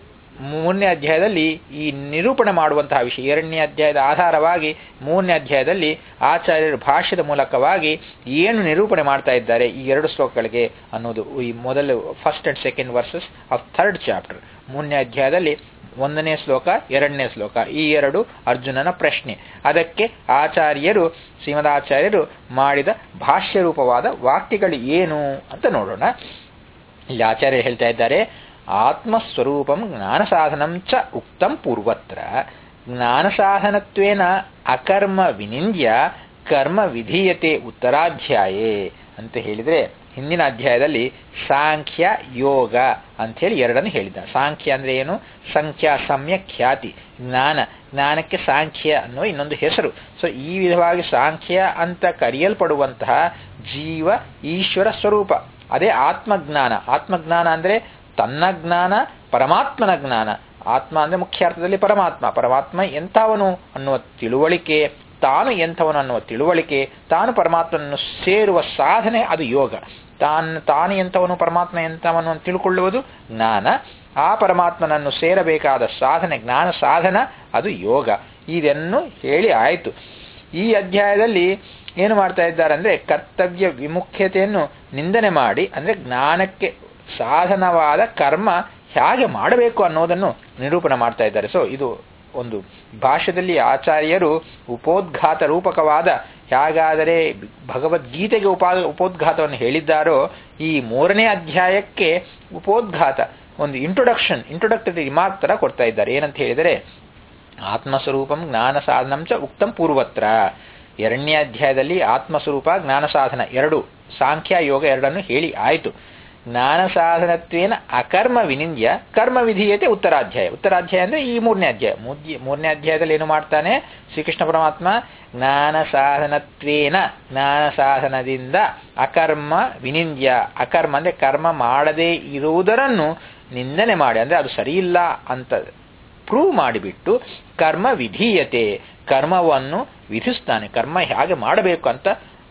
ಮೂರನೇ ಅಧ್ಯಾಯದಲ್ಲಿ ಈ ನಿರೂಪಣೆ ಮಾಡುವಂತಹ ವಿಷಯ ಎರಡನೇ ಅಧ್ಯಾಯದ ಆಧಾರವಾಗಿ ಮೂರನೇ ಅಧ್ಯಾಯದಲ್ಲಿ ಆಚಾರ್ಯರು ಭಾಷ್ಯದ ಮೂಲಕವಾಗಿ ಏನು ನಿರೂಪಣೆ ಮಾಡ್ತಾ ಇದ್ದಾರೆ ಈ ಎರಡು ಶ್ಲೋಕಗಳಿಗೆ ಅನ್ನೋದು ಈ ಮೊದಲು first and second verses of third chapter ಮೂರನೇ ಅಧ್ಯಾಯದಲ್ಲಿ ಒಂದನೇ ಶ್ಲೋಕ ಎರಡನೇ ಶ್ಲೋಕ ಈ ಎರಡು ಅರ್ಜುನನ ಪ್ರಶ್ನೆ ಅದಕ್ಕೆ ಆಚಾರ್ಯರು ಶ್ರೀಮದಾಚಾರ್ಯರು ಮಾಡಿದ ಭಾಷ್ಯ ರೂಪವಾದ ವಾಕ್ಯಗಳು ಏನು ಅಂತ ನೋಡೋಣ ಇಲ್ಲಿ ಆಚಾರ್ಯರು ಹೇಳ್ತಾ ಇದ್ದಾರೆ ಆತ್ಮಸ್ವರೂಪಂ ಜ್ಞಾನ ಸಾಧನಂ ಚ ಉಕ್ತಂ ಪೂರ್ವತ್ರ ಜ್ಞಾನ ಸಾಧನತ್ವೇನ ಅಕರ್ಮ ವಿನಿಂದ್ಯ ಕರ್ಮ ವಿಧೀಯತೆ ಉತ್ತರಾಧ್ಯಾಯೇ ಅಂತ ಹೇಳಿದ್ರೆ ಹಿಂದಿನ ಅಧ್ಯಾಯದಲ್ಲಿ ಸಾಂಖ್ಯ ಯೋಗ ಅಂತ ಹೇಳಿ ಎರಡನ್ನು ಹೇಳಿದ್ದ ಸಾಂಖ್ಯ ಅಂದ್ರೆ ಏನು ಸಂಖ್ಯಾ ಸಮ್ಯ ಖ್ಯಾತಿ ಜ್ಞಾನ ಜ್ಞಾನಕ್ಕೆ ಸಾಂಖ್ಯ ಅನ್ನೋ ಇನ್ನೊಂದು ಹೆಸರು ಸೊ ಈ ವಿಧವಾಗಿ ಸಾಂಖ್ಯ ಅಂತ ಕರೆಯಲ್ಪಡುವಂತಹ ಜೀವ ಈಶ್ವರ ಸ್ವರೂಪ ಅದೇ ಆತ್ಮಜ್ಞಾನ ಆತ್ಮಜ್ಞಾನ ಅಂದ್ರೆ ತನ್ನ ಜ್ಞಾನ ಪರಮಾತ್ಮನ ಜ್ಞಾನ ಆತ್ಮ ಅಂದ್ರೆ ಮುಖ್ಯ ಅರ್ಥದಲ್ಲಿ ಪರಮಾತ್ಮ ಪರಮಾತ್ಮ ಎಂಥವನು ಅನ್ನುವ ತಿಳುವಳಿಕೆ ತಾನು ಎಂಥವನು ಅನ್ನುವ ತಿಳುವಳಿಕೆ ತಾನು ಪರಮಾತ್ಮನನ್ನು ಸೇರುವ ಸಾಧನೆ ಅದು ಯೋಗ ತಾನು ತಾನು ಎಂಥವನು ಪರಮಾತ್ಮ ಎಂಥವನು ಅಂತ ತಿಳ್ಕೊಳ್ಳುವುದು ಜ್ಞಾನ ಆ ಪರಮಾತ್ಮನನ್ನು ಸೇರಬೇಕಾದ ಸಾಧನೆ ಜ್ಞಾನ ಸಾಧನ ಅದು ಯೋಗ ಇದನ್ನು ಹೇಳಿ ಆಯಿತು ಈ ಅಧ್ಯಾಯದಲ್ಲಿ ಏನು ಮಾಡ್ತಾ ಇದ್ದಾರೆ ಅಂದ್ರೆ ಕರ್ತವ್ಯ ವಿಮುಖ್ಯತೆಯನ್ನು ನಿಂದನೆ ಮಾಡಿ ಅಂದ್ರೆ ಜ್ಞಾನಕ್ಕೆ ಸಾಧನವಾದ ಕರ್ಮ ಹೇಗೆ ಮಾಡಬೇಕು ಅನ್ನೋದನ್ನು ನಿರೂಪಣೆ ಮಾಡ್ತಾ ಇದ್ದಾರೆ ಸೊ ಇದು ಒಂದು ಭಾಷೆಯಲ್ಲಿ ಆಚಾರ್ಯರು ಉಪೋದ್ಘಾತ ರೂಪಕವಾದ ಹೇಗಾದರೆ ಭಗವದ್ಗೀತೆಗೆ ಉಪಾ ಉಪೋದ್ಘಾತವನ್ನು ಹೇಳಿದ್ದಾರೋ ಈ ಮೂರನೇ ಅಧ್ಯಾಯಕ್ಕೆ ಉಪೋದ್ಘಾತ ಒಂದು ಇಂಟ್ರೊಡಕ್ಷನ್ ಇಂಟ್ರೊಡಕ್ಟರಿ ರಿಮಾರ್ಕ್ ತರ ಕೊಡ್ತಾ ಇದ್ದಾರೆ ಏನಂತ ಹೇಳಿದರೆ ಆತ್ಮಸ್ವರೂಪಂ ಜ್ಞಾನ ಸಾಧನಂ ಚ ಉಕ್ತಂ ಪೂರ್ವತ್ರ ಎರಡನೇ ಅಧ್ಯಾಯದಲ್ಲಿ ಆತ್ಮಸ್ವರೂಪ ಜ್ಞಾನ ಸಾಧನ ಎರಡು ಸಾಂಖ್ಯ ಯೋಗ ಎರಡನ್ನು ಹೇಳಿ ಆಯಿತು ಜ್ಞಾನ ಸಾಧನತ್ವೇನ ಅಕರ್ಮ ವಿನಿಂದ್ಯ ಕರ್ಮ ವಿಧೀಯತೆ ಉತ್ತರಾಧ್ಯಾಯ ಉತ್ತರಾಧ್ಯಾಯ ಅಂದ್ರೆ ಈ ಮೂರನೇ ಅಧ್ಯಾಯ ಮೂರನೇ ಅಧ್ಯಾಯದಲ್ಲಿ ಏನು ಮಾಡ್ತಾನೆ ಶ್ರೀಕೃಷ್ಣ ಪರಮಾತ್ಮ ಜ್ಞಾನ ಸಾಧನತ್ವೇನ ಜ್ಞಾನ ಸಾಧನದಿಂದ ಅಕರ್ಮ ವಿನಿಂದ್ಯ ಅಕರ್ಮ ಅಂದ್ರೆ ಕರ್ಮ ಮಾಡದೇ ಇರುವುದರನ್ನು ನಿಂದನೆ ಮಾಡಿ ಅಂದ್ರೆ ಅದು ಸರಿಯಿಲ್ಲ ಅಂತ ಪ್ರೂವ್ ಮಾಡಿಬಿಟ್ಟು ಕರ್ಮ ವಿಧೀಯತೆ ಕರ್ಮವನ್ನು ವಿಧಿಸ್ತಾನೆ ಕರ್ಮ ಹೇಗೆ ಮಾಡಬೇಕು ಅಂತ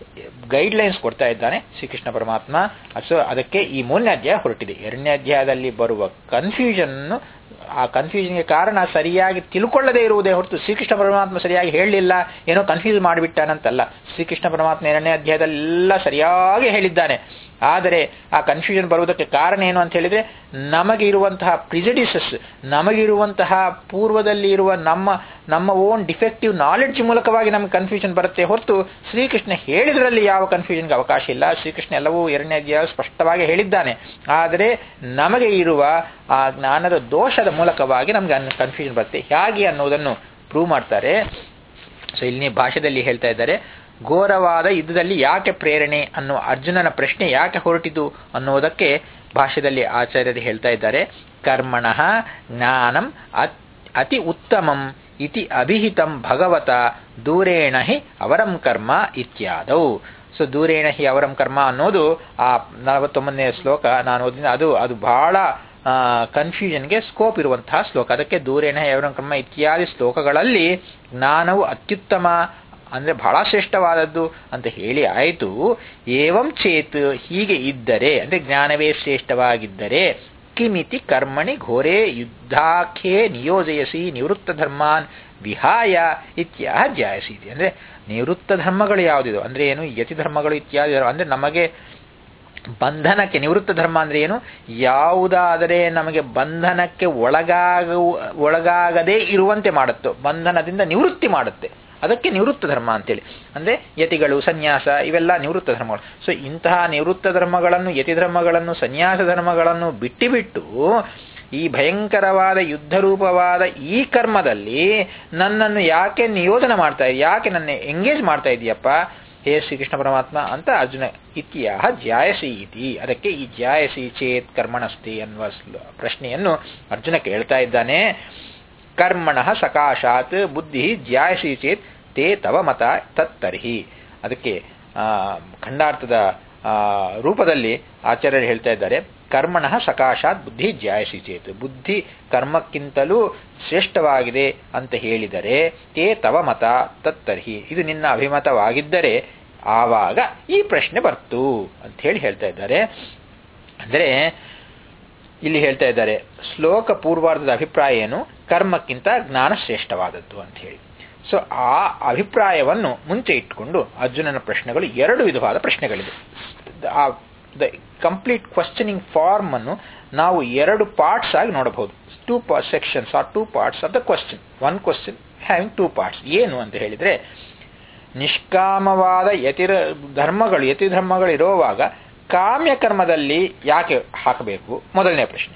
ಗೈಡ್ ಲೈನ್ಸ್ ಕೊಡ್ತಾ ಇದ್ದಾನೆ ಶ್ರೀಕೃಷ್ಣ ಪರಮಾತ್ಮ ಸೊ ಅದಕ್ಕೆ ಈ ಮೂರನೇ ಅಧ್ಯಾಯ ಹೊರಟಿದೆ ಎರಡನೇ ಅಧ್ಯಾಯದಲ್ಲಿ ಬರುವ ಕನ್ಫ್ಯೂಷನ್ ಆ ಕನ್ಫ್ಯೂಷನ್ಗೆ ಕಾರಣ ಸರಿಯಾಗಿ ತಿಳ್ಕೊಳ್ಳದೇ ಇರುವುದೇ ಹೊರತು ಶ್ರೀಕೃಷ್ಣ ಪರಮಾತ್ಮ ಸರಿಯಾಗಿ ಹೇಳಲಿಲ್ಲ ಏನೋ ಕನ್ಫ್ಯೂಸ್ ಮಾಡಿಬಿಟ್ಟಾನಂತಲ್ಲ ಶ್ರೀಕೃಷ್ಣ ಪರಮಾತ್ಮ ಎರಡನೇ ಅಧ್ಯಾಯದಲ್ಲಿ ಎಲ್ಲ ಸರಿಯಾಗಿ ಹೇಳಿದ್ದಾನೆ ಆದರೆ ಆ ಕನ್ಫ್ಯೂಷನ್ ಬರುವುದಕ್ಕೆ ಕಾರಣ ಏನು ಅಂತ ಹೇಳಿದ್ರೆ ನಮಗೆ ಇರುವಂತಹ ಪ್ರಿಜಡಿಸಸ್ ನಮಗಿರುವಂತಹ ಪೂರ್ವದಲ್ಲಿ ಇರುವ ನಮ್ಮ ನಮ್ಮ ಓನ್ ಡಿಫೆಕ್ಟಿವ್ ನಾಲೆಡ್ಜ್ ಮೂಲಕವಾಗಿ ನಮಗೆ ಕನ್ಫ್ಯೂಷನ್ ಬರುತ್ತೆ ಹೊರತು ಶ್ರೀಕೃಷ್ಣ ಹೇಳಿದ್ರಲ್ಲಿ ಯಾವ ಕನ್ಫ್ಯೂಷನ್ಗೆ ಅವಕಾಶ ಇಲ್ಲ ಶ್ರೀಕೃಷ್ಣ ಎಲ್ಲವೂ ಎರಡನೇ ಅಧ್ಯಾಯ ಸ್ಪಷ್ಟವಾಗಿ ಹೇಳಿದ್ದಾನೆ ಆದರೆ ನಮಗೆ ಇರುವ ಆ ಜ್ಞಾನದ ದೋಷದ ಮೂಲಕವಾಗಿ ನಮಗೆ ಕನ್ಫ್ಯೂಷನ್ ಬರುತ್ತೆ ಹೇಗೆ ಅನ್ನೋದನ್ನು ಪ್ರೂವ್ ಮಾಡ್ತಾರೆ ಸೊ ಇಲ್ಲಿ ಭಾಷೆದಲ್ಲಿ ಹೇಳ್ತಾ ಇದ್ದಾರೆ ಘೋರವಾದ ಯುದ್ಧದಲ್ಲಿ ಯಾಕೆ ಪ್ರೇರಣೆ ಅನ್ನುವ ಅರ್ಜುನನ ಪ್ರಶ್ನೆ ಯಾಕೆ ಹೊರಟಿತು ಅನ್ನುವುದಕ್ಕೆ ಭಾಷೆಯಲ್ಲಿ ಆಚಾರ್ಯರು ಹೇಳ್ತಾ ಇದ್ದಾರೆ ಕರ್ಮಣ ಜ್ಞಾನಂ ಅತಿ ಉತ್ತಮಂ ಇತಿ ಅಭಿಹಿತಂ ಭಗವತ ದೂರೇಣ ಹಿ ಅವರಂ ಕರ್ಮ ಇತ್ಯಾದೌ ಸೊ ದೂರೇಣ ಹಿ ಅವರಂ ಕರ್ಮ ಅನ್ನೋದು ಆ ನಲವತ್ತೊಂಬತ್ತನೇ ಶ್ಲೋಕ ನಾನು ಓದಿದ ಅದು ಅದು ಬಹಳ ಕನ್ಫ್ಯೂಷನ್ಗೆ ಸ್ಕೋಪ್ ಇರುವಂತಹ ಶ್ಲೋಕ ಅದಕ್ಕೆ ದೂರೇಣ ಹಿ ಅವರಂ ಕರ್ಮ ಇತ್ಯಾದಿ ಶ್ಲೋಕಗಳಲ್ಲಿ ಜ್ಞಾನವು ಅತ್ಯುತ್ತಮ ಅಂದರೆ ಬಹಳ ಶ್ರೇಷ್ಠವಾದದ್ದು ಅಂತ ಹೇಳಿ ಆಯಿತು ಏವಂ ಚೇತ್ ಹೀಗೆ ಇದ್ದರೆ ಅಂದರೆ ಜ್ಞಾನವೇ ಶ್ರೇಷ್ಠವಾಗಿದ್ದರೆ ಕಿಮಿತಿ ಕರ್ಮಣಿ ಘೋರೆ ಯುದ್ಧಾಖ್ಯೆ ನಿಯೋಜಯಸಿ ನಿವೃತ್ತ ಧರ್ಮಾನ್ ವಿಹಾಯ ಇತ್ಯಾಹ ಜಾಯಸಿ ಅಂದರೆ ನಿವೃತ್ತ ಧರ್ಮಗಳು ಯಾವುದಿದು ಅಂದರೆ ಏನು ಯತಿ ಧರ್ಮಗಳು ಇತ್ಯಾದಿ ಅಂದರೆ ನಮಗೆ ಬಂಧನಕ್ಕೆ ನಿವೃತ್ತ ಧರ್ಮ ಅಂದ್ರೆ ಏನು ಯಾವುದಾದರೆ ನಮಗೆ ಬಂಧನಕ್ಕೆ ಒಳಗಾಗ ಒಳಗಾಗದೇ ಇರುವಂತೆ ಮಾಡುತ್ತೋ ಬಂಧನದಿಂದ ನಿವೃತ್ತಿ ಮಾಡುತ್ತೆ ಅದಕ್ಕೆ ನಿವೃತ್ತ ಧರ್ಮ ಅಂತೇಳಿ ಅಂದರೆ ಯತಿಗಳು ಸನ್ಯಾಸ ಇವೆಲ್ಲ ನಿವೃತ್ತ ಧರ್ಮಗಳು ಸೊ ಇಂತಹ ನಿವೃತ್ತ ಧರ್ಮಗಳನ್ನು ಯತಿ ಧರ್ಮಗಳನ್ನು ಸನ್ಯಾಸ ಧರ್ಮಗಳನ್ನು ಬಿಟ್ಟಿಬಿಟ್ಟು ಈ ಭಯಂಕರವಾದ ಯುದ್ಧರೂಪವಾದ ಈ ಕರ್ಮದಲ್ಲಿ ನನ್ನನ್ನು ಯಾಕೆ ನಿಯೋಜನೆ ಮಾಡ್ತಾ ಇದೆಯಾ ಯಾಕೆ ನನ್ನ ಎಂಗೇಜ್ ಮಾಡ್ತಾ ಇದೆಯಪ್ಪ ಹೇ ಶ್ರೀಕೃಷ್ಣ ಪರಮಾತ್ಮ ಅಂತ ಅರ್ಜುನ ಇತ್ಯಾಹ ಜ್ಯಾಯಸಿ ಇತಿ ಅದಕ್ಕೆ ಈ ಜ್ಯಾಯಸಿ ಚೇತ್ ಕರ್ಮಣಸ್ತಿ ಅನ್ನುವ ಪ್ರಶ್ನೆಯನ್ನು ಅರ್ಜುನ ಕೇಳ್ತಾ ಇದ್ದಾನೆ ಕರ್ಮಣ ಸಕಾಶಾತ್ ಬುದ್ಧಿ ಜ್ಯಾಯಸಿ ಚೇತ್ ತೇ ತವ ಮತ ತತ್ತರ್ಹಿ ಅದಕ್ಕೆ ಖಂಡಾರ್ಥದ ರೂಪದಲ್ಲಿ ಆಚಾರ್ಯರು ಹೇಳ್ತಾ ಇದ್ದಾರೆ ಕರ್ಮಣ ಸಕಾಶಾತ್ ಬುದ್ಧಿ ಜ್ಯಾಯಸಿ ಚೇತ್ ಬುದ್ಧಿ ಕರ್ಮಕ್ಕಿಂತಲೂ ಶ್ರೇಷ್ಠವಾಗಿದೆ ಅಂತ ಹೇಳಿದರೆ ತೇ ತವ ಮತ ತತ್ತರ್ಹಿ ಇದು ನಿನ್ನ ಅಭಿಮತವಾಗಿದ್ದರೆ ಆವಾಗ ಈ ಪ್ರಶ್ನೆ ಬರ್ತು ಅಂತ ಹೇಳಿ ಹೇಳ್ತಾ ಇದ್ದಾರೆ ಅಂದರೆ ಇಲ್ಲಿ ಹೇಳ್ತಾ ಇದ್ದಾರೆ ಶ್ಲೋಕ ಪೂರ್ವಾರ್ಧದ ಅಭಿಪ್ರಾಯ ಏನು ಕರ್ಮಕ್ಕಿಂತ ಜ್ಞಾನ ಶ್ರೇಷ್ಠವಾದದ್ದು ಅಂತ ಹೇಳಿ ಸೊ ಆ ಅಭಿಪ್ರಾಯವನ್ನು ಮುಂಚೆ ಇಟ್ಟುಕೊಂಡು ಅರ್ಜುನನ ಪ್ರಶ್ನೆಗಳು ಎರಡು ವಿಧವಾದ ಪ್ರಶ್ನೆಗಳಿದೆ ಆ ದ ಕಂಪ್ಲೀಟ್ ಕ್ವಶನಿಂಗ್ ಫಾರ್ಮ್ ಅನ್ನು ನಾವು ಎರಡು ಪಾರ್ಟ್ಸ್ ಆಗಿ ನೋಡಬಹುದು two sections or two parts of the question one question having two parts ಏನು ಅಂತ ಹೇಳಿದ್ರೆ ನಿಷ್ಕಾಮವಾದ ಯತಿರ ಧರ್ಮಗಳು ಯತಿ ಧರ್ಮಗಳು ಇರುವಾಗ ಕಾಮ್ಯ ಕರ್ಮದಲ್ಲಿ ಯಾಕೆ ಹಾಕಬೇಕು ಮೊದಲನೇ ಪ್ರಶ್ನೆ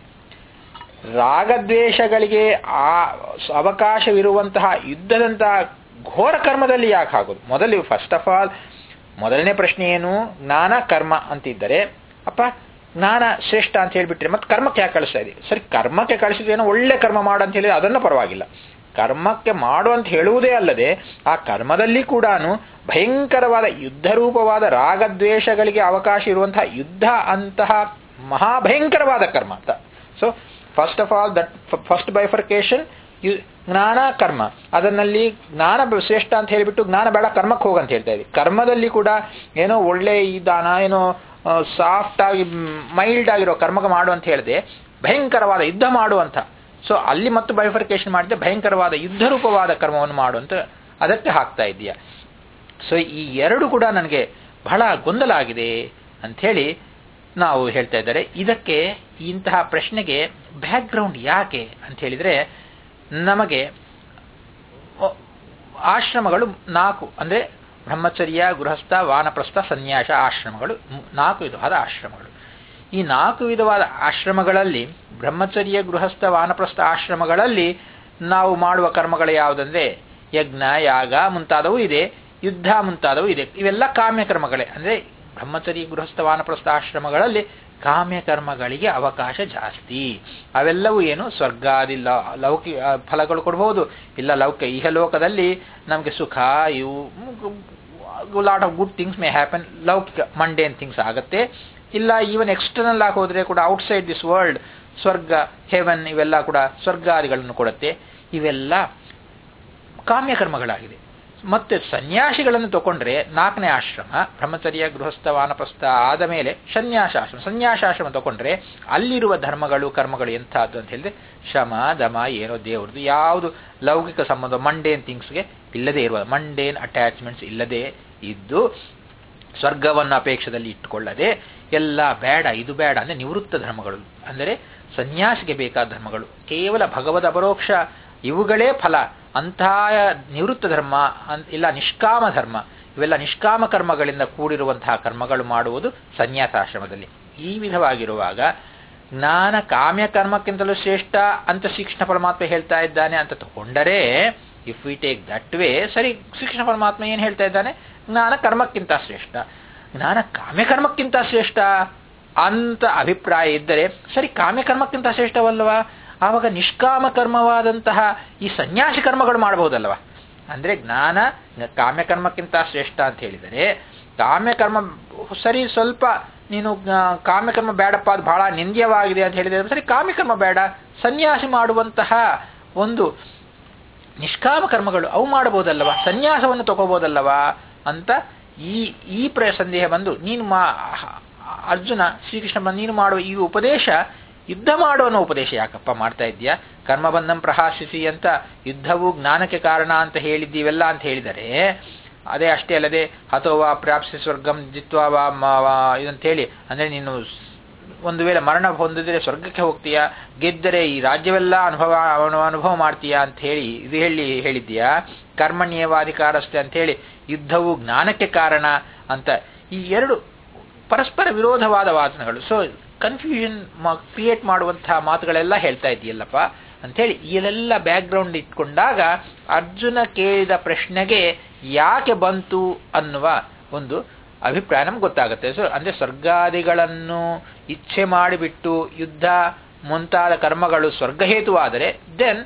ರಾಗದ್ವೇಷಗಳಿಗೆ ಆ ಅವಕಾಶವಿರುವಂತಹ ಯುದ್ಧದಂತಹ ಘೋರ ಕರ್ಮದಲ್ಲಿ ಯಾಕೆ ಹಾಕೋದು ಮೊದಲು ಫಸ್ಟ್ ಆಫ್ ಆಲ್ ಮೊದಲನೇ ಪ್ರಶ್ನೆ ಏನು ಜ್ಞಾನ ಕರ್ಮ ಅಂತಿದ್ದರೆ ಅಪ್ಪ ಜ್ಞಾನ ಶ್ರೇಷ್ಠ ಅಂತ ಹೇಳಿಬಿಟ್ರೆ ಮತ್ತೆ ಕರ್ಮಕ್ಕೆ ಯಾಕೆ ಕಳಿಸ್ತಾ ಇದೆ ಸರಿ ಕರ್ಮಕ್ಕೆ ಕಳಿಸಿದೇನೋ ಒಳ್ಳೆ ಕರ್ಮ ಮಾಡು ಅಂತ ಹೇಳಿದ್ರೆ ಅದನ್ನು ಪರವಾಗಿಲ್ಲ ಕರ್ಮಕ್ಕೆ ಮಾಡು ಅಂತ ಹೇಳುವುದೇ ಅಲ್ಲದೆ ಆ ಕರ್ಮದಲ್ಲಿ ಕೂಡ ಭಯಂಕರವಾದ ಯುದ್ಧ ರೂಪವಾದ ರಾಗದ್ವೇಷಗಳಿಗೆ ಅವಕಾಶ ಇರುವಂತಹ ಯುದ್ಧ ಅಂತಹ ಮಹಾಭಯಂಕರವಾದ ಕರ್ಮ ಅಂತ so first of all that first bifurcation ಜ್ಞಾನ ಕರ್ಮ ಅದನ್ನಲ್ಲಿ ಜ್ಞಾನ ಶ್ರೇಷ್ಠ ಅಂತ ಹೇಳಿಬಿಟ್ಟು ಜ್ಞಾನ ಬೇಡ ಕರ್ಮಕ್ಕೆ ಹೋಗಂತ ಹೇಳ್ತಾ ಇದ್ದೀವಿ ಕರ್ಮದಲ್ಲಿ ಕೂಡ ಏನೋ ಒಳ್ಳೆ ಈ ದಾನ ಏನೋ ಸಾಫ್ಟ್ ಆಗಿ ಮೈಲ್ಡ್ ಆಗಿರೋ ಕರ್ಮಕ್ಕೆ ಮಾಡು ಅಂತ ಹೇಳಿದೆ ಭಯಂಕರವಾದ ಯುದ್ಧ ಮಾಡುವಂಥ ಸೊ ಅಲ್ಲಿ ಮತ್ತು ಬೈಫರ್ಕೇಶನ್ ಮಾಡಿದ್ರೆ ಭಯಂಕರವಾದ ಯುದ್ಧ ರೂಪವಾದ ಕರ್ಮವನ್ನು ಮಾಡುವಂತ ಅದಕ್ಕೆ ಹಾಕ್ತಾ ಇದೆಯಾ ಸೊ ಈ ಎರಡು ಕೂಡ ನನಗೆ ಬಹಳ ಗೊಂದಲ ಆಗಿದೆ ಅಂಥೇಳಿ ನಾವು ಹೇಳ್ತಾ ಇದ್ದಾರೆ ಇದಕ್ಕೆ ಇಂತಹ ಪ್ರಶ್ನೆಗೆ ಬ್ಯಾಕ್ಗ್ರೌಂಡ್ ಯಾಕೆ ಅಂತ ಹೇಳಿದ್ರೆ ನಮಗೆ ಆಶ್ರಮಗಳು ನಾಲ್ಕು ಅಂದರೆ ಬ್ರಹ್ಮಚರ್ಯ ಗೃಹಸ್ಥ ವಾನಪ್ರಸ್ಥ ಸನ್ಯಾಸ ಆಶ್ರಮಗಳು ನಾಲ್ಕು ವಿಧವಾದ ಆಶ್ರಮಗಳು ಈ ನಾಲ್ಕು ವಿಧವಾದ ಆಶ್ರಮಗಳಲ್ಲಿ ಬ್ರಹ್ಮಚರ್ಯ ಗೃಹಸ್ಥ ವಾನಪ್ರಸ್ಥ ಆಶ್ರಮಗಳಲ್ಲಿ ನಾವು ಮಾಡುವ ಕರ್ಮಗಳು ಯಾವುದಂದ್ರೆ ಯಜ್ಞ ಯಾಗ ಮುಂತಾದವು ಇದೆ ಯುದ್ಧ ಮುಂತಾದವು ಇದೆ ಇವೆಲ್ಲ ಕಾಮ್ಯ ಕರ್ಮಗಳೇ ಅಂದರೆ ಬ್ರಹ್ಮಚರ್ಯ ಗೃಹಸ್ಥ ವಾನಪ್ರಸ್ಥ ಆಶ್ರಮಗಳಲ್ಲಿ ಕಾಮ್ಯ ಕರ್ಮಗಳಿಗೆ ಅವಕಾಶ ಜಾಸ್ತಿ ಅವೆಲ್ಲವೂ ಏನು ಸ್ವರ್ಗಾದಿ ಲೌಕಿಕ ಫಲಗಳು ಕೊಡಬಹುದು ಇಲ್ಲ ಲೌಕಿಕ ಇಹಲೋಕದಲ್ಲಿ ನಮಗೆ ಸುಖ ಇವು lot of good things may happen ಲೌಕಿಕ ಮಂಡೇನ್ ಥಿಂಗ್ಸ್ ಆಗುತ್ತೆ ಇಲ್ಲ ಈವನ್ ಎಕ್ಸ್ಟರ್ನಲ್ ಆಗಿ ಹೋದರೆ ಕೂಡ ಔಟ್ಸೈಡ್ ದಿಸ್ ವರ್ಲ್ಡ್ ಸ್ವರ್ಗ ಹೆವನ್ ಇವೆಲ್ಲ ಕೂಡ ಸ್ವರ್ಗಾದಿಗಳನ್ನು ಕೊಡುತ್ತೆ ಇವೆಲ್ಲ ಕಾಮ್ಯ ಕರ್ಮಗಳಾಗಿದೆ ಮತ್ತೆ ಸನ್ಯಾಸಿಗಳನ್ನು ತಗೊಂಡ್ರೆ ನಾಲ್ಕನೇ ಆಶ್ರಮ ಬ್ರಹ್ಮಚರ್ಯ ಗೃಹಸ್ಥ ವಾನಪ್ರಸ್ಥ ಆದ ಮೇಲೆ ಸನ್ಯಾಸಾಶ್ರಮ ಸನ್ಯಾಸಾಶ್ರಮ ತಗೊಂಡ್ರೆ ಅಲ್ಲಿರುವ ಧರ್ಮಗಳು ಕರ್ಮಗಳು ಎಂಥದ್ದು ಅಂತ ಹೇಳಿದ್ರೆ ಶಮ ದಮ ಏನೋ ದೇವ್ರದ್ದು ಯಾವುದು ಲೌಕಿಕ ಸಂಬಂಧ ಮಂಡೇನ್ ಥಿಂಗ್ಸ್ಗೆ ಇಲ್ಲದೆ ಇರುವ ಮಂಡೇನ್ ಅಟ್ಯಾಚ್ಮೆಂಟ್ಸ್ ಇಲ್ಲದೆ ಇದ್ದು ಸ್ವರ್ಗವನ್ನು ಅಪೇಕ್ಷದಲ್ಲಿ ಇಟ್ಟುಕೊಳ್ಳದೆ ಎಲ್ಲ ಬೇಡ ಇದು ಬೇಡ ಅಂದರೆ ನಿವೃತ್ತ ಧರ್ಮಗಳು ಅಂದರೆ ಸನ್ಯಾಸಿಗೆ ಬೇಕಾದ ಧರ್ಮಗಳು ಕೇವಲ ಭಗವದ್ ಅಪರೋಕ್ಷ ಇವುಗಳೇ ಫಲ ಅಂತಹ ನಿವೃತ್ತ ಧರ್ಮ ಇಲ್ಲ ನಿಷ್ಕಾಮ ಧರ್ಮ ಇವೆಲ್ಲ ನಿಷ್ಕಾಮ ಕರ್ಮಗಳಿಂದ ಕೂಡಿರುವಂತಹ ಕರ್ಮಗಳು ಮಾಡುವುದು ಸನ್ಯಾಸಾಶ್ರಮದಲ್ಲಿ ಈ ವಿಧವಾಗಿರುವಾಗ ಜ್ಞಾನ ಕಾಮ್ಯ ಕರ್ಮಕ್ಕಿಂತಲೂ ಶ್ರೇಷ್ಠ ಅಂತ ಶ್ರೀಕೃಷ್ಣ ಪರಮಾತ್ಮ ಹೇಳ್ತಾ ಇದ್ದಾನೆ ಅಂತ ತಗೊಂಡರೆ if we take that way ಸರಿ ಶ್ರೀಕೃಷ್ಣ ಪರಮಾತ್ಮ ಏನು ಹೇಳ್ತಾ ಇದ್ದಾನೆ ಜ್ಞಾನ ಕರ್ಮಕ್ಕಿಂತ ಶ್ರೇಷ್ಠ ಜ್ಞಾನ ಕಾಮ್ಯ ಕರ್ಮಕ್ಕಿಂತ ಶ್ರೇಷ್ಠ ಅಂತ ಅಭಿಪ್ರಾಯ ಇದ್ದರೆ ಸರಿ ಕಾಮ್ಯ ಕರ್ಮಕ್ಕಿಂತ ಶ್ರೇಷ್ಠವಲ್ಲವಾ ಆವಾಗ ನಿಷ್ಕಾಮ ಕರ್ಮವಾದಂತಹ ಈ ಸನ್ಯಾಸಿ ಕರ್ಮಗಳು ಮಾಡಬಹುದಲ್ವಾ ಅಂದ್ರೆ ಜ್ಞಾನ ಕಾಮ್ಯಕರ್ಮಕ್ಕಿಂತ ಶ್ರೇಷ್ಠ ಅಂತ ಹೇಳಿದರೆ ಕಾಮ್ಯಕರ್ಮ ಸರಿ ಸ್ವಲ್ಪ ನೀನು ಕಾಮ್ಯಕರ್ಮ ಬೇಡಪ್ಪ ಅದು ಬಹಳ ನಿಂದ್ಯವಾಗಿದೆ ಅಂತ ಹೇಳಿದರೆ ಸರಿ ಕಾಮ್ಯಕರ್ಮ ಬೇಡ ಸನ್ಯಾಸಿ ಮಾಡುವಂತಹ ಒಂದು ನಿಷ್ಕಾಮ ಕರ್ಮಗಳು ಅವು ಮಾಡಬಹುದಲ್ಲವಾ ಸನ್ಯಾಸವನ್ನು ತಗೋಬಹುದಲ್ಲವಾ ಅಂತ ಈ ಈ ಪ್ರ ಸಂದೇಹ ಬಂದು ನೀನು ಮಾ ಅರ್ಜುನ ಶ್ರೀಕೃಷ್ಣ ನೀನು ಮಾಡುವ ಈ ಉಪದೇಶ ಯುದ್ಧ ಮಾಡುವನ ಉಪದೇಶ ಯಾಕಪ್ಪ ಮಾಡ್ತಾ ಇದೆಯಾ ಕರ್ಮಬಂಧಂ ಪ್ರಹಾಸಿಸಿ ಅಂತ ಯುದ್ಧವು ಜ್ಞಾನಕ್ಕೆ ಕಾರಣ ಅಂತ ಹೇಳಿದ್ದೀವೆಲ್ಲ ಅಂತ ಹೇಳಿದರೆ ಅದೇ ಅಷ್ಟೇ ಅಲ್ಲದೆ ಹತೋವಾ ಪ್ರಾಪ್ಸಿ ಸ್ವರ್ಗಂ ಜಿತ್ವಾ ಇದಂತ ಹೇಳಿ ಅಂದ್ರೆ ನೀನು ಒಂದು ವೇಳೆ ಮರಣ ಹೊಂದಿದ್ರೆ ಸ್ವರ್ಗಕ್ಕೆ ಹೋಗ್ತೀಯಾ ಗೆದ್ದರೆ ಈ ರಾಜ್ಯವೆಲ್ಲ ಅನುಭವ ಅನುಭವ ಮಾಡ್ತೀಯಾ ಅಂತ ಹೇಳಿ ಇದು ಹೇಳಿ ಹೇಳಿದ್ದೀಯಾ ಕರ್ಮಣ್ಯವಾಧಿಕಾರಷ್ಟೇ ಅಂತ ಹೇಳಿ ಯುದ್ಧವು ಜ್ಞಾನಕ್ಕೆ ಕಾರಣ ಅಂತ ಈ ಎರಡು ಪರಸ್ಪರ ವಿರೋಧವಾದ ವಾಚನಗಳು ಸೊ ಕನ್ಫ್ಯೂಷನ್ ಕ್ರಿಯೇಟ್ ಮಾಡುವಂತಹ ಮಾತುಗಳೆಲ್ಲ ಹೇಳ್ತಾ ಇದೆಯಲ್ಲಪ್ಪ ಅಂಥೇಳಿ ಇದೆಲ್ಲ ಬ್ಯಾಕ್ಗ್ರೌಂಡ್ ಇಟ್ಕೊಂಡಾಗ ಅರ್ಜುನ ಕೇಳಿದ ಪ್ರಶ್ನೆಗೆ ಯಾಕೆ ಬಂತು ಅನ್ನುವ ಒಂದು ಅಭಿಪ್ರಾಯ ನಮ್ಗೆ ಗೊತ್ತಾಗುತ್ತೆ ಸೊ ಅಂದ್ರೆ ಸ್ವರ್ಗಾದಿಗಳನ್ನು ಇಚ್ಛೆ ಮಾಡಿಬಿಟ್ಟು ಯುದ್ಧ ಮುಂತಾದ ಕರ್ಮಗಳು ಸ್ವರ್ಗಹೇತುವಾದರೆ then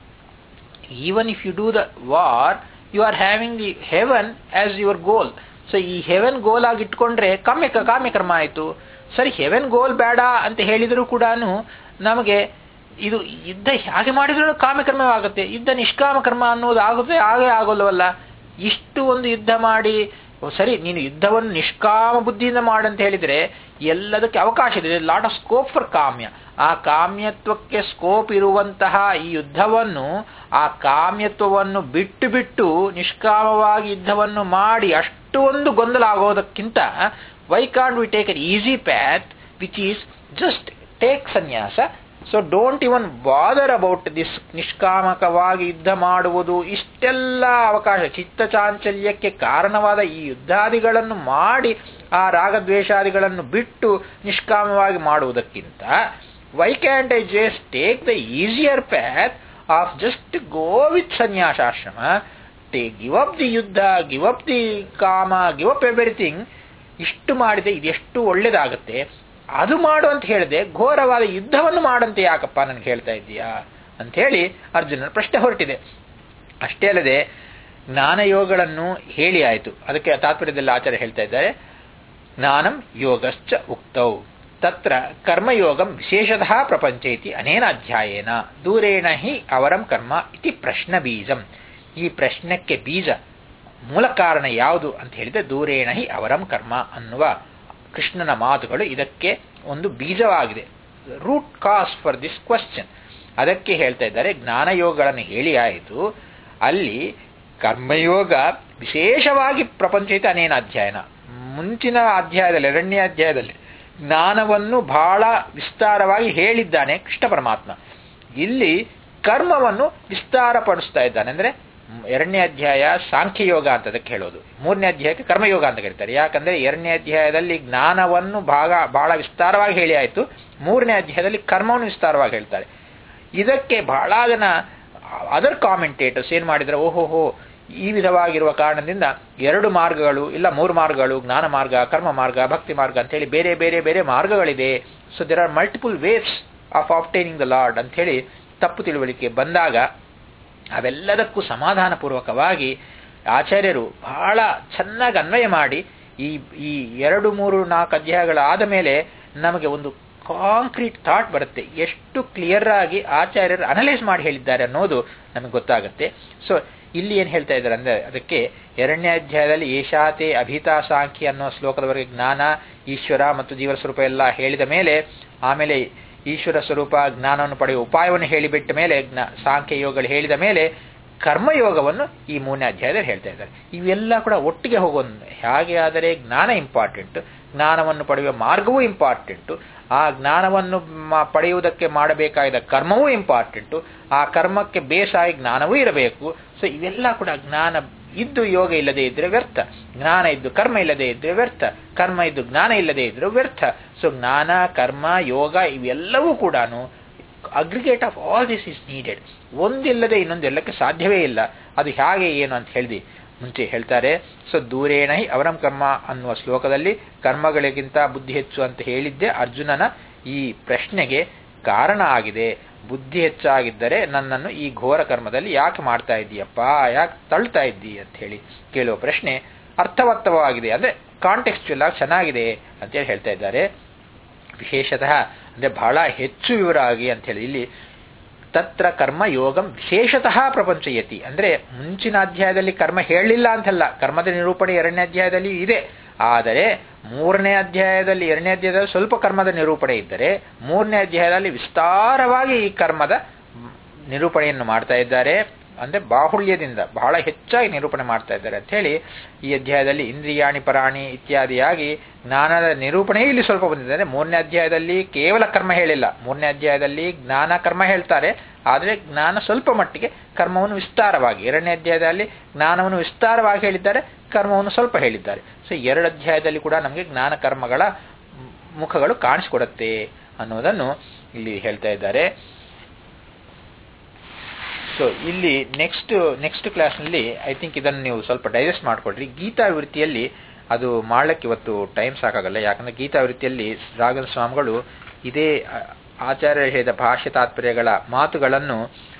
even if you do the war you are having the heaven as your goal so ಈ ಹೆವೆನ್ ಗೋಲ್ ಆಗಿ ಇಟ್ಕೊಂಡ್ರೆ ಕಾಮ್ಯ ಕಾಮ್ಯ ಕರ್ಮ ಆಯಿತು ಸರಿ ಹೆವೆನ್ ಗೋಲ್ ಬೇಡ ಅಂತ ಹೇಳಿದರೂ ಕೂಡ ನಮಗೆ ಇದು ಯುದ್ಧ ಹೇಗೆ ಮಾಡಿದ್ರು ಕಾಮ್ಯಕರ್ಮವಾಗುತ್ತೆ ಯುದ್ಧ ನಿಷ್ಕಾಮ ಕರ್ಮ ಅನ್ನೋದು ಆಗುತ್ತೆ ಆಗೇ ಆಗೋಲ್ವಲ್ಲ ಇಷ್ಟು ಒಂದು ಯುದ್ಧ ಮಾಡಿ ಸರಿ ನೀನು ಯುದ್ಧವನ್ನು ನಿಷ್ಕಾಮ ಬುದ್ಧಿಯಿಂದ ಮಾಡಂತ ಹೇಳಿದರೆ ಎಲ್ಲದಕ್ಕೆ ಅವಕಾಶ ಇದೆ ಲಾಟ್ ಆಫ್ ಸ್ಕೋಪ್ ಫಾರ್ ಕಾಮ್ಯ ಆ ಕಾಮ್ಯತ್ವಕ್ಕೆ ಸ್ಕೋಪ್ ಇರುವಂತಹ ಈ ಯುದ್ಧವನ್ನು ಆ ಕಾಮ್ಯತ್ವವನ್ನು ಬಿಟ್ಟು ಬಿಟ್ಟು ನಿಷ್ಕಾಮವಾಗಿ ಯುದ್ಧವನ್ನು ಮಾಡಿ ಅಷ್ಟು ಒಂದು ಗೊಂದಲ ಆಗೋದಕ್ಕಿಂತ why can't we take an easy path which is just take ಸನ್ಯಾಸ so don't even bother about this ನಿಷ್ಕಾಮಕವಾಗಿ ಯುದ್ಧ ಮಾಡುವುದು ಇಷ್ಟೆಲ್ಲ ಅವಕಾಶ ಚಿತ್ತ ಚಾಂಚಲ್ಯಕ್ಕೆ ಕಾರಣವಾದ ಈ ಯುದ್ಧಾದಿಗಳನ್ನು ಮಾಡಿ ಆ ರಾಗದ್ವೇಷಾದಿಗಳನ್ನು ಬಿಟ್ಟು ನಿಷ್ಕಾಮವಾಗಿ ಮಾಡುವುದಕ್ಕಿಂತ why can't I just take the easier path of just go with ಸನ್ಯಾಸಾಶ್ರಮ ಟೇ ಗಿವ್ ಅಪ್ ದಿ ಯುದ್ಧ ಗಿವ್ ಅಪ್ ದಿ ಕಾಮ ಗಿವ್ ಅಪ್ ಎವ್ರಿಥಿಂಗ್ ಇಷ್ಟು ಮಾಡಿದೆ ಇದೆಷ್ಟು ಒಳ್ಳೇದಾಗುತ್ತೆ ಅದು ಮಾಡು ಅಂತ ಹೇಳಿದೆ ಘೋರವಾದ ಯುದ್ಧವನ್ನು ಮಾಡಂತೆ ಯಾಕಪ್ಪ ನನಗೆ ಹೇಳ್ತಾ ಇದ್ದೀಯಾ ಅಂತ ಹೇಳಿ ಅರ್ಜುನನ ಪ್ರಶ್ನೆ ಹೊರಟಿದೆ ಅಷ್ಟೇ ಅಲ್ಲದೆ ಜ್ಞಾನಯೋಗಗಳನ್ನು ಹೇಳಿ ಆಯಿತು ಅದಕ್ಕೆ ತಾತ್ಪರ್ಯದಲ್ಲಿ ಆಚಾರ್ಯ ಹೇಳ್ತಾ ಇದ್ದಾರೆ ಜ್ಞಾನಂ ಯೋಗಶ್ಚ ಉಕ್ತೌ ತತ್ರ ಕರ್ಮಯೋಗಂ ವಿಶೇಷತಃ ಪ್ರಪಂಚ ಇತಿ ಅನೇನ ಅಧ್ಯಾಯೇನ ದೂರೇಣ ಹಿ ಅವರಂ ಕರ್ಮ ಇತಿ ಪ್ರಶ್ನ ಬೀಜಂ ಈ ಪ್ರಶ್ನಕ್ಕೆ ಬೀಜ ಮೂಲ ಕಾರಣ ಯಾವುದು ಅಂತ ಹೇಳಿದ್ರೆ ದೂರೇಣ ಹಿ ಅವರಂ ಕರ್ಮ ಅನ್ನುವ ಕೃಷ್ಣನ ಮಾತುಗಳು ಇದಕ್ಕೆ ಒಂದು ಬೀಜವಾಗಿದೆ root cause for this question ಅದಕ್ಕೆ ಹೇಳ್ತಾ ಇದ್ದಾರೆ ಜ್ಞಾನಯೋಗಗಳನ್ನು ಹೇಳಿ ಆಯಿತು ಅಲ್ಲಿ ಕರ್ಮಯೋಗ ವಿಶೇಷವಾಗಿ ಪ್ರಪಂಚಹಿತ ಅನೇನ ಅಧ್ಯಯನ ಮುಂಚಿನ ಅಧ್ಯಾಯದಲ್ಲಿ ಎರಡನೇ ಅಧ್ಯಾಯದಲ್ಲಿ ಜ್ಞಾನವನ್ನು ಬಹಳ ವಿಸ್ತಾರವಾಗಿ ಹೇಳಿದ್ದಾನೆ ಕೃಷ್ಣ ಪರಮಾತ್ಮ ಇಲ್ಲಿ ಕರ್ಮವನ್ನು ವಿಸ್ತಾರಪಡಿಸ್ತಾ ಇದ್ದಾನೆ ಅಂದ್ರೆ ಎರಡನೇ ಅಧ್ಯಾಯ ಸಾಂಖ್ಯಯೋಗ ಅಂತ ಅದಕ್ಕೆ ಹೇಳೋದು ಮೂರನೇ ಅಧ್ಯಾಯಕ್ಕೆ ಕರ್ಮಯೋಗ ಅಂತ ಕರೀತಾರೆ ಯಾಕಂದ್ರೆ ಎರಡನೇ ಅಧ್ಯಾಯದಲ್ಲಿ ಜ್ಞಾನವನ್ನು ಭಾಗ ಬಹಳ ವಿಸ್ತಾರವಾಗಿ ಹೇಳಿ ಆಯಿತು ಮೂರನೇ ಅಧ್ಯಾಯದಲ್ಲಿ ಕರ್ಮವನ್ನು ವಿಸ್ತಾರವಾಗಿ ಹೇಳ್ತಾರೆ ಇದಕ್ಕೆ ಬಹಳ ಜನ ಅದರ್ ಕಾಮೆಂಟೇಟರ್ಸ್ ಏನ್ ಮಾಡಿದ್ರೆ ಓಹೋಹೋ ಈ ವಿಧವಾಗಿರುವ ಕಾರಣದಿಂದ ಎರಡು ಮಾರ್ಗಗಳು ಇಲ್ಲ ಮೂರು ಮಾರ್ಗಗಳು ಜ್ಞಾನ ಮಾರ್ಗ ಕರ್ಮ ಮಾರ್ಗ ಭಕ್ತಿ ಮಾರ್ಗ ಅಂತ ಹೇಳಿ ಬೇರೆ ಬೇರೆ ಬೇರೆ ಮಾರ್ಗಗಳಿದೆ so there are multiple ways of obtaining the lord ಅಂತ ಹೇಳಿ ತಪ್ಪು ತಿಳುವಳಿಕೆ ಬಂದಾಗ ಅವೆಲ್ಲದಕ್ಕೂ ಸಮಾಧಾನಪೂರ್ವಕವಾಗಿ ಆಚಾರ್ಯರು ಬಹಳ ಚೆನ್ನಾಗಿ ಅನ್ವಯ ಮಾಡಿ ಈ ಈ ಎರಡು ಮೂರು ನಾಲ್ಕು ಅಧ್ಯಾಯಗಳಾದ ಮೇಲೆ ನಮಗೆ ಒಂದು ಕಾಂಕ್ರೀಟ್ ಥಾಟ್ ಬರುತ್ತೆ ಎಷ್ಟು ಕ್ಲಿಯರ್ ಆಗಿ ಆಚಾರ್ಯರು ಅನಲೈಸ್ ಮಾಡಿ ಹೇಳಿದ್ದಾರೆ ಅನ್ನೋದು ನಮಗೆ ಗೊತ್ತಾಗುತ್ತೆ ಸೊ ಇಲ್ಲಿ ಏನ್ ಹೇಳ್ತಾ ಇದ್ದಾರೆ ಅಂದ್ರೆ ಅದಕ್ಕೆ ಎರಡನೇ ಅಧ್ಯಾಯದಲ್ಲಿ ಏಷಾತೆ ಅಭಿತಾ ಸಾಂಖ್ಯ ಅನ್ನೋ ಶ್ಲೋಕದವರೆಗೆ ಜ್ಞಾನ ಈಶ್ವರ ಮತ್ತು ಜೀವನ ಸ್ವರೂಪ ಎಲ್ಲ ಹೇಳಿದ ಮೇಲೆ ಆಮೇಲೆ ಈಶ್ವರ ಸ್ವರೂಪ ಜ್ಞಾನವನ್ನು ಪಡೆಯುವ ಉಪಾಯವನ್ನು ಹೇಳಿಬಿಟ್ಟ ಮೇಲೆ ಜ್ಞಾ ಸಾಂಖ್ಯ ಯೋಗಗಳು ಹೇಳಿದ ಮೇಲೆ ಕರ್ಮಯೋಗವನ್ನು ಈ ಮೂರನೇ ಅಧ್ಯಾಯದಲ್ಲಿ ಹೇಳ್ತಾ ಇದ್ದಾರೆ ಇವೆಲ್ಲ ಕೂಡ ಒಟ್ಟಿಗೆ ಹೋಗೋದು ಹೇಗೆ ಆದರೆ ಜ್ಞಾನ ಇಂಪಾರ್ಟೆಂಟ್ ಜ್ಞಾನವನ್ನು ಪಡೆಯುವ ಮಾರ್ಗವೂ ಇಂಪಾರ್ಟೆಂಟು ಆ ಜ್ಞಾನವನ್ನು ಪಡೆಯುವುದಕ್ಕೆ ಮಾಡಬೇಕಾದ ಕರ್ಮವೂ ಇಂಪಾರ್ಟೆಂಟು ಆ ಕರ್ಮಕ್ಕೆ ಬೇಸಾಗಿ ಜ್ಞಾನವೂ ಇರಬೇಕು ಸೊ ಇವೆಲ್ಲ ಕೂಡ ಜ್ಞಾನ ಇದ್ದು ಯೋಗ ಇಲ್ಲದೆ ಇದ್ರೆ ವ್ಯರ್ಥ ಜ್ಞಾನ ಇದ್ದು ಕರ್ಮ ಇಲ್ಲದೆ ಇದ್ರೆ ವ್ಯರ್ಥ ಕರ್ಮ ಇದ್ದು ಜ್ಞಾನ ಇಲ್ಲದೆ ಇದ್ರೆ ವ್ಯರ್ಥ ಸೊ ಜ್ಞಾನ ಕರ್ಮ ಯೋಗ ಇವೆಲ್ಲವೂ ಕೂಡ aggregate of all this is needed ಒಂದಿಲ್ಲದೆ ಇನ್ನೊಂದೆಲ್ಲಕ್ಕೆ ಸಾಧ್ಯವೇ ಇಲ್ಲ ಅದು ಹೇಗೆ ಏನು ಅಂತ ಹೇಳಿದಿ ಮುಂಚೆ ಹೇಳ್ತಾರೆ ಸೊ ದೂರೇಣ ಹಿ ಅವರಂ ಕರ್ಮ ಅನ್ನುವ ಶ್ಲೋಕದಲ್ಲಿ ಕರ್ಮಗಳಿಗಿಂತ ಬುದ್ಧಿ ಹೆಚ್ಚು ಅಂತ ಹೇಳಿದ್ದೆ ಅರ್ಜುನನ ಈ ಪ್ರಶ್ನೆಗೆ ಕಾರಣ ಆಗಿದೆ ಬುದ್ಧಿ ಹೆಚ್ಚಾಗಿದ್ದರೆ ನನ್ನನ್ನು ಈ ಘೋರ ಕರ್ಮದಲ್ಲಿ ಯಾಕೆ ಮಾಡ್ತಾ ಇದ್ದೀಯಪ್ಪ ಯಾಕೆ ತಳ್ತಾ ಇದ್ದಿ ಅಂತ ಹೇಳಿ ಕೇಳುವ ಪ್ರಶ್ನೆ ಅರ್ಥವತ್ತವಾಗಿದೆ ಅಂದ್ರೆ ಕಾಂಟೆಕ್ಸ್ಚುಯಲ್ ಆಗಿ ಚೆನ್ನಾಗಿದೆ ಅಂತೇಳಿ ಹೇಳ್ತಾ ಇದ್ದಾರೆ ವಿಶೇಷತಃ ಅಂದ್ರೆ ಬಹಳ ಹೆಚ್ಚು ವಿವರ ಆಗಿ ಅಂತ ಹೇಳಿ ಇಲ್ಲಿ ತತ್ರ ಕರ್ಮ ಯೋಗಂ ವಿಶೇಷತಃ ಪ್ರಪಂಚಯತಿ ಅಂದ್ರೆ ಮುಂಚಿನ ಅಧ್ಯಾಯದಲ್ಲಿ ಕರ್ಮ ಹೇಳಲಿಲ್ಲ ಅಂತಲ್ಲ ಕರ್ಮದ ನಿರೂಪಣೆ ಎರಡನೇ ಅಧ್ಯಾಯದಲ್ಲಿ ಇದೆ ಆದರೆ ಮೂರನೇ ಅಧ್ಯಾಯದಲ್ಲಿ ಎರಡನೇ ಅಧ್ಯಾಯದಲ್ಲಿ ಸ್ವಲ್ಪ ಕರ್ಮದ ನಿರೂಪಣೆ ಇದ್ದರೆ ಮೂರನೇ ಅಧ್ಯಾಯದಲ್ಲಿ ವಿಸ್ತಾರವಾಗಿ ಈ ಕರ್ಮದ ನಿರೂಪಣೆಯನ್ನು ಮಾಡ್ತಾ ಇದ್ದಾರೆ ಅಂದ್ರೆ ಬಾಹುಳ್ಯದಿಂದ ಬಹಳ ಹೆಚ್ಚಾಗಿ ನಿರೂಪಣೆ ಮಾಡ್ತಾ ಇದ್ದಾರೆ ಅಂತ ಹೇಳಿ ಈ ಅಧ್ಯಾಯದಲ್ಲಿ ಇಂದ್ರಿಯಾಣಿ ಪರಾಣಿ ಇತ್ಯಾದಿಯಾಗಿ ಜ್ಞಾನದ ನಿರೂಪಣೆ ಇಲ್ಲಿ ಸ್ವಲ್ಪ ಬಂದಿದೆ ಮೂರನೇ ಅಧ್ಯಾಯದಲ್ಲಿ ಕೇವಲ ಕರ್ಮ ಹೇಳಿಲ್ಲ ಮೂರನೇ ಅಧ್ಯಾಯದಲ್ಲಿ ಜ್ಞಾನ ಕರ್ಮ ಹೇಳ್ತಾರೆ ಆದರೆ ಜ್ಞಾನ ಸ್ವಲ್ಪ ಮಟ್ಟಿಗೆ ಕರ್ಮವನ್ನು ವಿಸ್ತಾರವಾಗಿ ಎರಡನೇ ಅಧ್ಯಾಯದಲ್ಲಿ ಜ್ಞಾನವನ್ನು ವಿಸ್ತಾರವಾಗಿ ಹೇಳಿದ್ದಾರೆ ಕರ್ಮವನ್ನು ಸ್ವಲ್ಪ ಹೇಳಿದ್ದಾರೆ ಸೊ ಎರಡು ಅಧ್ಯಾಯದಲ್ಲಿ ಕೂಡ ನಮಗೆ ಜ್ಞಾನ ಕರ್ಮಗಳ ಮುಖಗಳು ಕಾಣಿಸ್ಕೊಡುತ್ತೆ ಅನ್ನೋದನ್ನು ಇಲ್ಲಿ ಹೇಳ್ತಾ ಇದ್ದಾರೆ ಸೊ ಇಲ್ಲಿ ನೆಕ್ಸ್ಟ್ ನೆಕ್ಸ್ಟ್ ಕ್ಲಾಸ್ನಲ್ಲಿ ಐ ಥಿಂಕ್ ಇದನ್ನು ನೀವು ಸ್ವಲ್ಪ ಡೈಜೆಸ್ಟ್ ಮಾಡಿಕೊಡ್ರಿ ಗೀತಾವೃತ್ತಿಯಲ್ಲಿ ಅದು ಮಾಡ್ಲಿಕ್ಕೆ ಇವತ್ತು ಟೈಮ್ ಸಾಕಾಗಲ್ಲ ಯಾಕಂದ್ರೆ ಗೀತಾವೃತ್ತಿಯಲ್ಲಿ ರಾಘವ ಸ್ವಾಮಿಗಳು ಇದೇ ಆಚಾರ್ಯ ಹೇಳಿದ ಭಾಷ್ಯ ತಾತ್ಪರ್ಯಗಳ ಮಾತುಗಳನ್ನು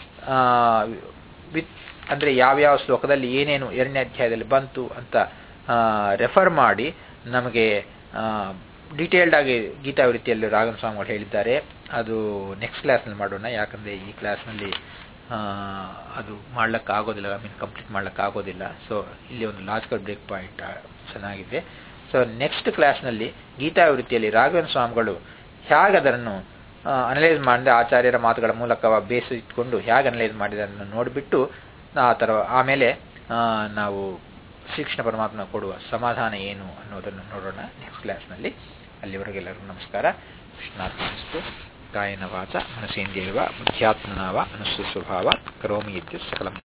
ವಿತ್ ಅಂದ್ರೆ ಯಾವ್ಯಾವ ಶ್ಲೋಕದಲ್ಲಿ ಏನೇನು ಎರಡನೇ ಅಧ್ಯಾಯದಲ್ಲಿ ಬಂತು ಅಂತ ರೆಫರ್ ಮಾಡಿ ನಮಗೆ ಡೀಟೇಲ್ಡ್ ಆಗಿ ಗೀತಾವೃತ್ತಿಯಲ್ಲಿ ರಾಘವ ಸ್ವಾಮಿಗಳು ಹೇಳಿದ್ದಾರೆ ಅದು ನೆಕ್ಸ್ಟ್ ಕ್ಲಾಸ್ನಲ್ಲಿ ಮಾಡೋಣ ಯಾಕಂದ್ರೆ ಈ ಕ್ಲಾಸ್ನಲ್ಲಿ ಅದು ಮಾಡ್ಲಿಕ್ಕೆ ಆಗೋದಿಲ್ಲ ಐ ಮೀನ್ ಕಂಪ್ಲೀಟ್ ಮಾಡ್ಲಿಕ್ಕೆ ಆಗೋದಿಲ್ಲ ಸೊ ಇಲ್ಲಿ ಒಂದು ಲಾಜಿಕಲ್ ಬ್ರೇಕ್ ಪಾಯಿಂಟ್ ಚೆನ್ನಾಗಿದೆ ಸೊ ನೆಕ್ಸ್ಟ್ ಕ್ಲಾಸ್ನಲ್ಲಿ ಗೀತಾವೃತ್ತಿಯಲ್ಲಿ ರಾಘವೇಂದ್ರ ಸ್ವಾಮಿಗಳು ಹೇಗೆ ಅದನ್ನು ಅನಲೈಸ್ ಮಾಡಿದ ಆಚಾರ್ಯರ ಮಾತುಗಳ ಮೂಲಕ ಬೇಸ್ ಇಟ್ಕೊಂಡು ಹೇಗೆ ಅನಲೈಸ್ ಮಾಡಿದ ನೋಡಿಬಿಟ್ಟು ಆ ಥರ ಆಮೇಲೆ ನಾವು ಶ್ರೀಕೃಷ್ಣ ಪರಮಾತ್ಮ ಕೊಡುವ ಸಮಾಧಾನ ಏನು ಅನ್ನೋದನ್ನು ನೋಡೋಣ ನೆಕ್ಸ್ಟ್ ಕ್ಲಾಸ್ನಲ್ಲಿ ಅಲ್ಲಿವರೆಗೆಲ್ಲರಿಗೂ ನಮಸ್ಕಾರ ಕೃಷ್ಣಾರ್ಪಣಿಸ್ತು ಕಾಯನ ವಾಚ ಮನಸೇಂದ್ರಿಯವ ಬುದ್ಧ್ಯಾತ್ಮನಾವ ಅನುಸ್ವ ಸ್ವಭಾವ ಕರೋಮಿ ಇತ್ಯು ಸಕಲಂ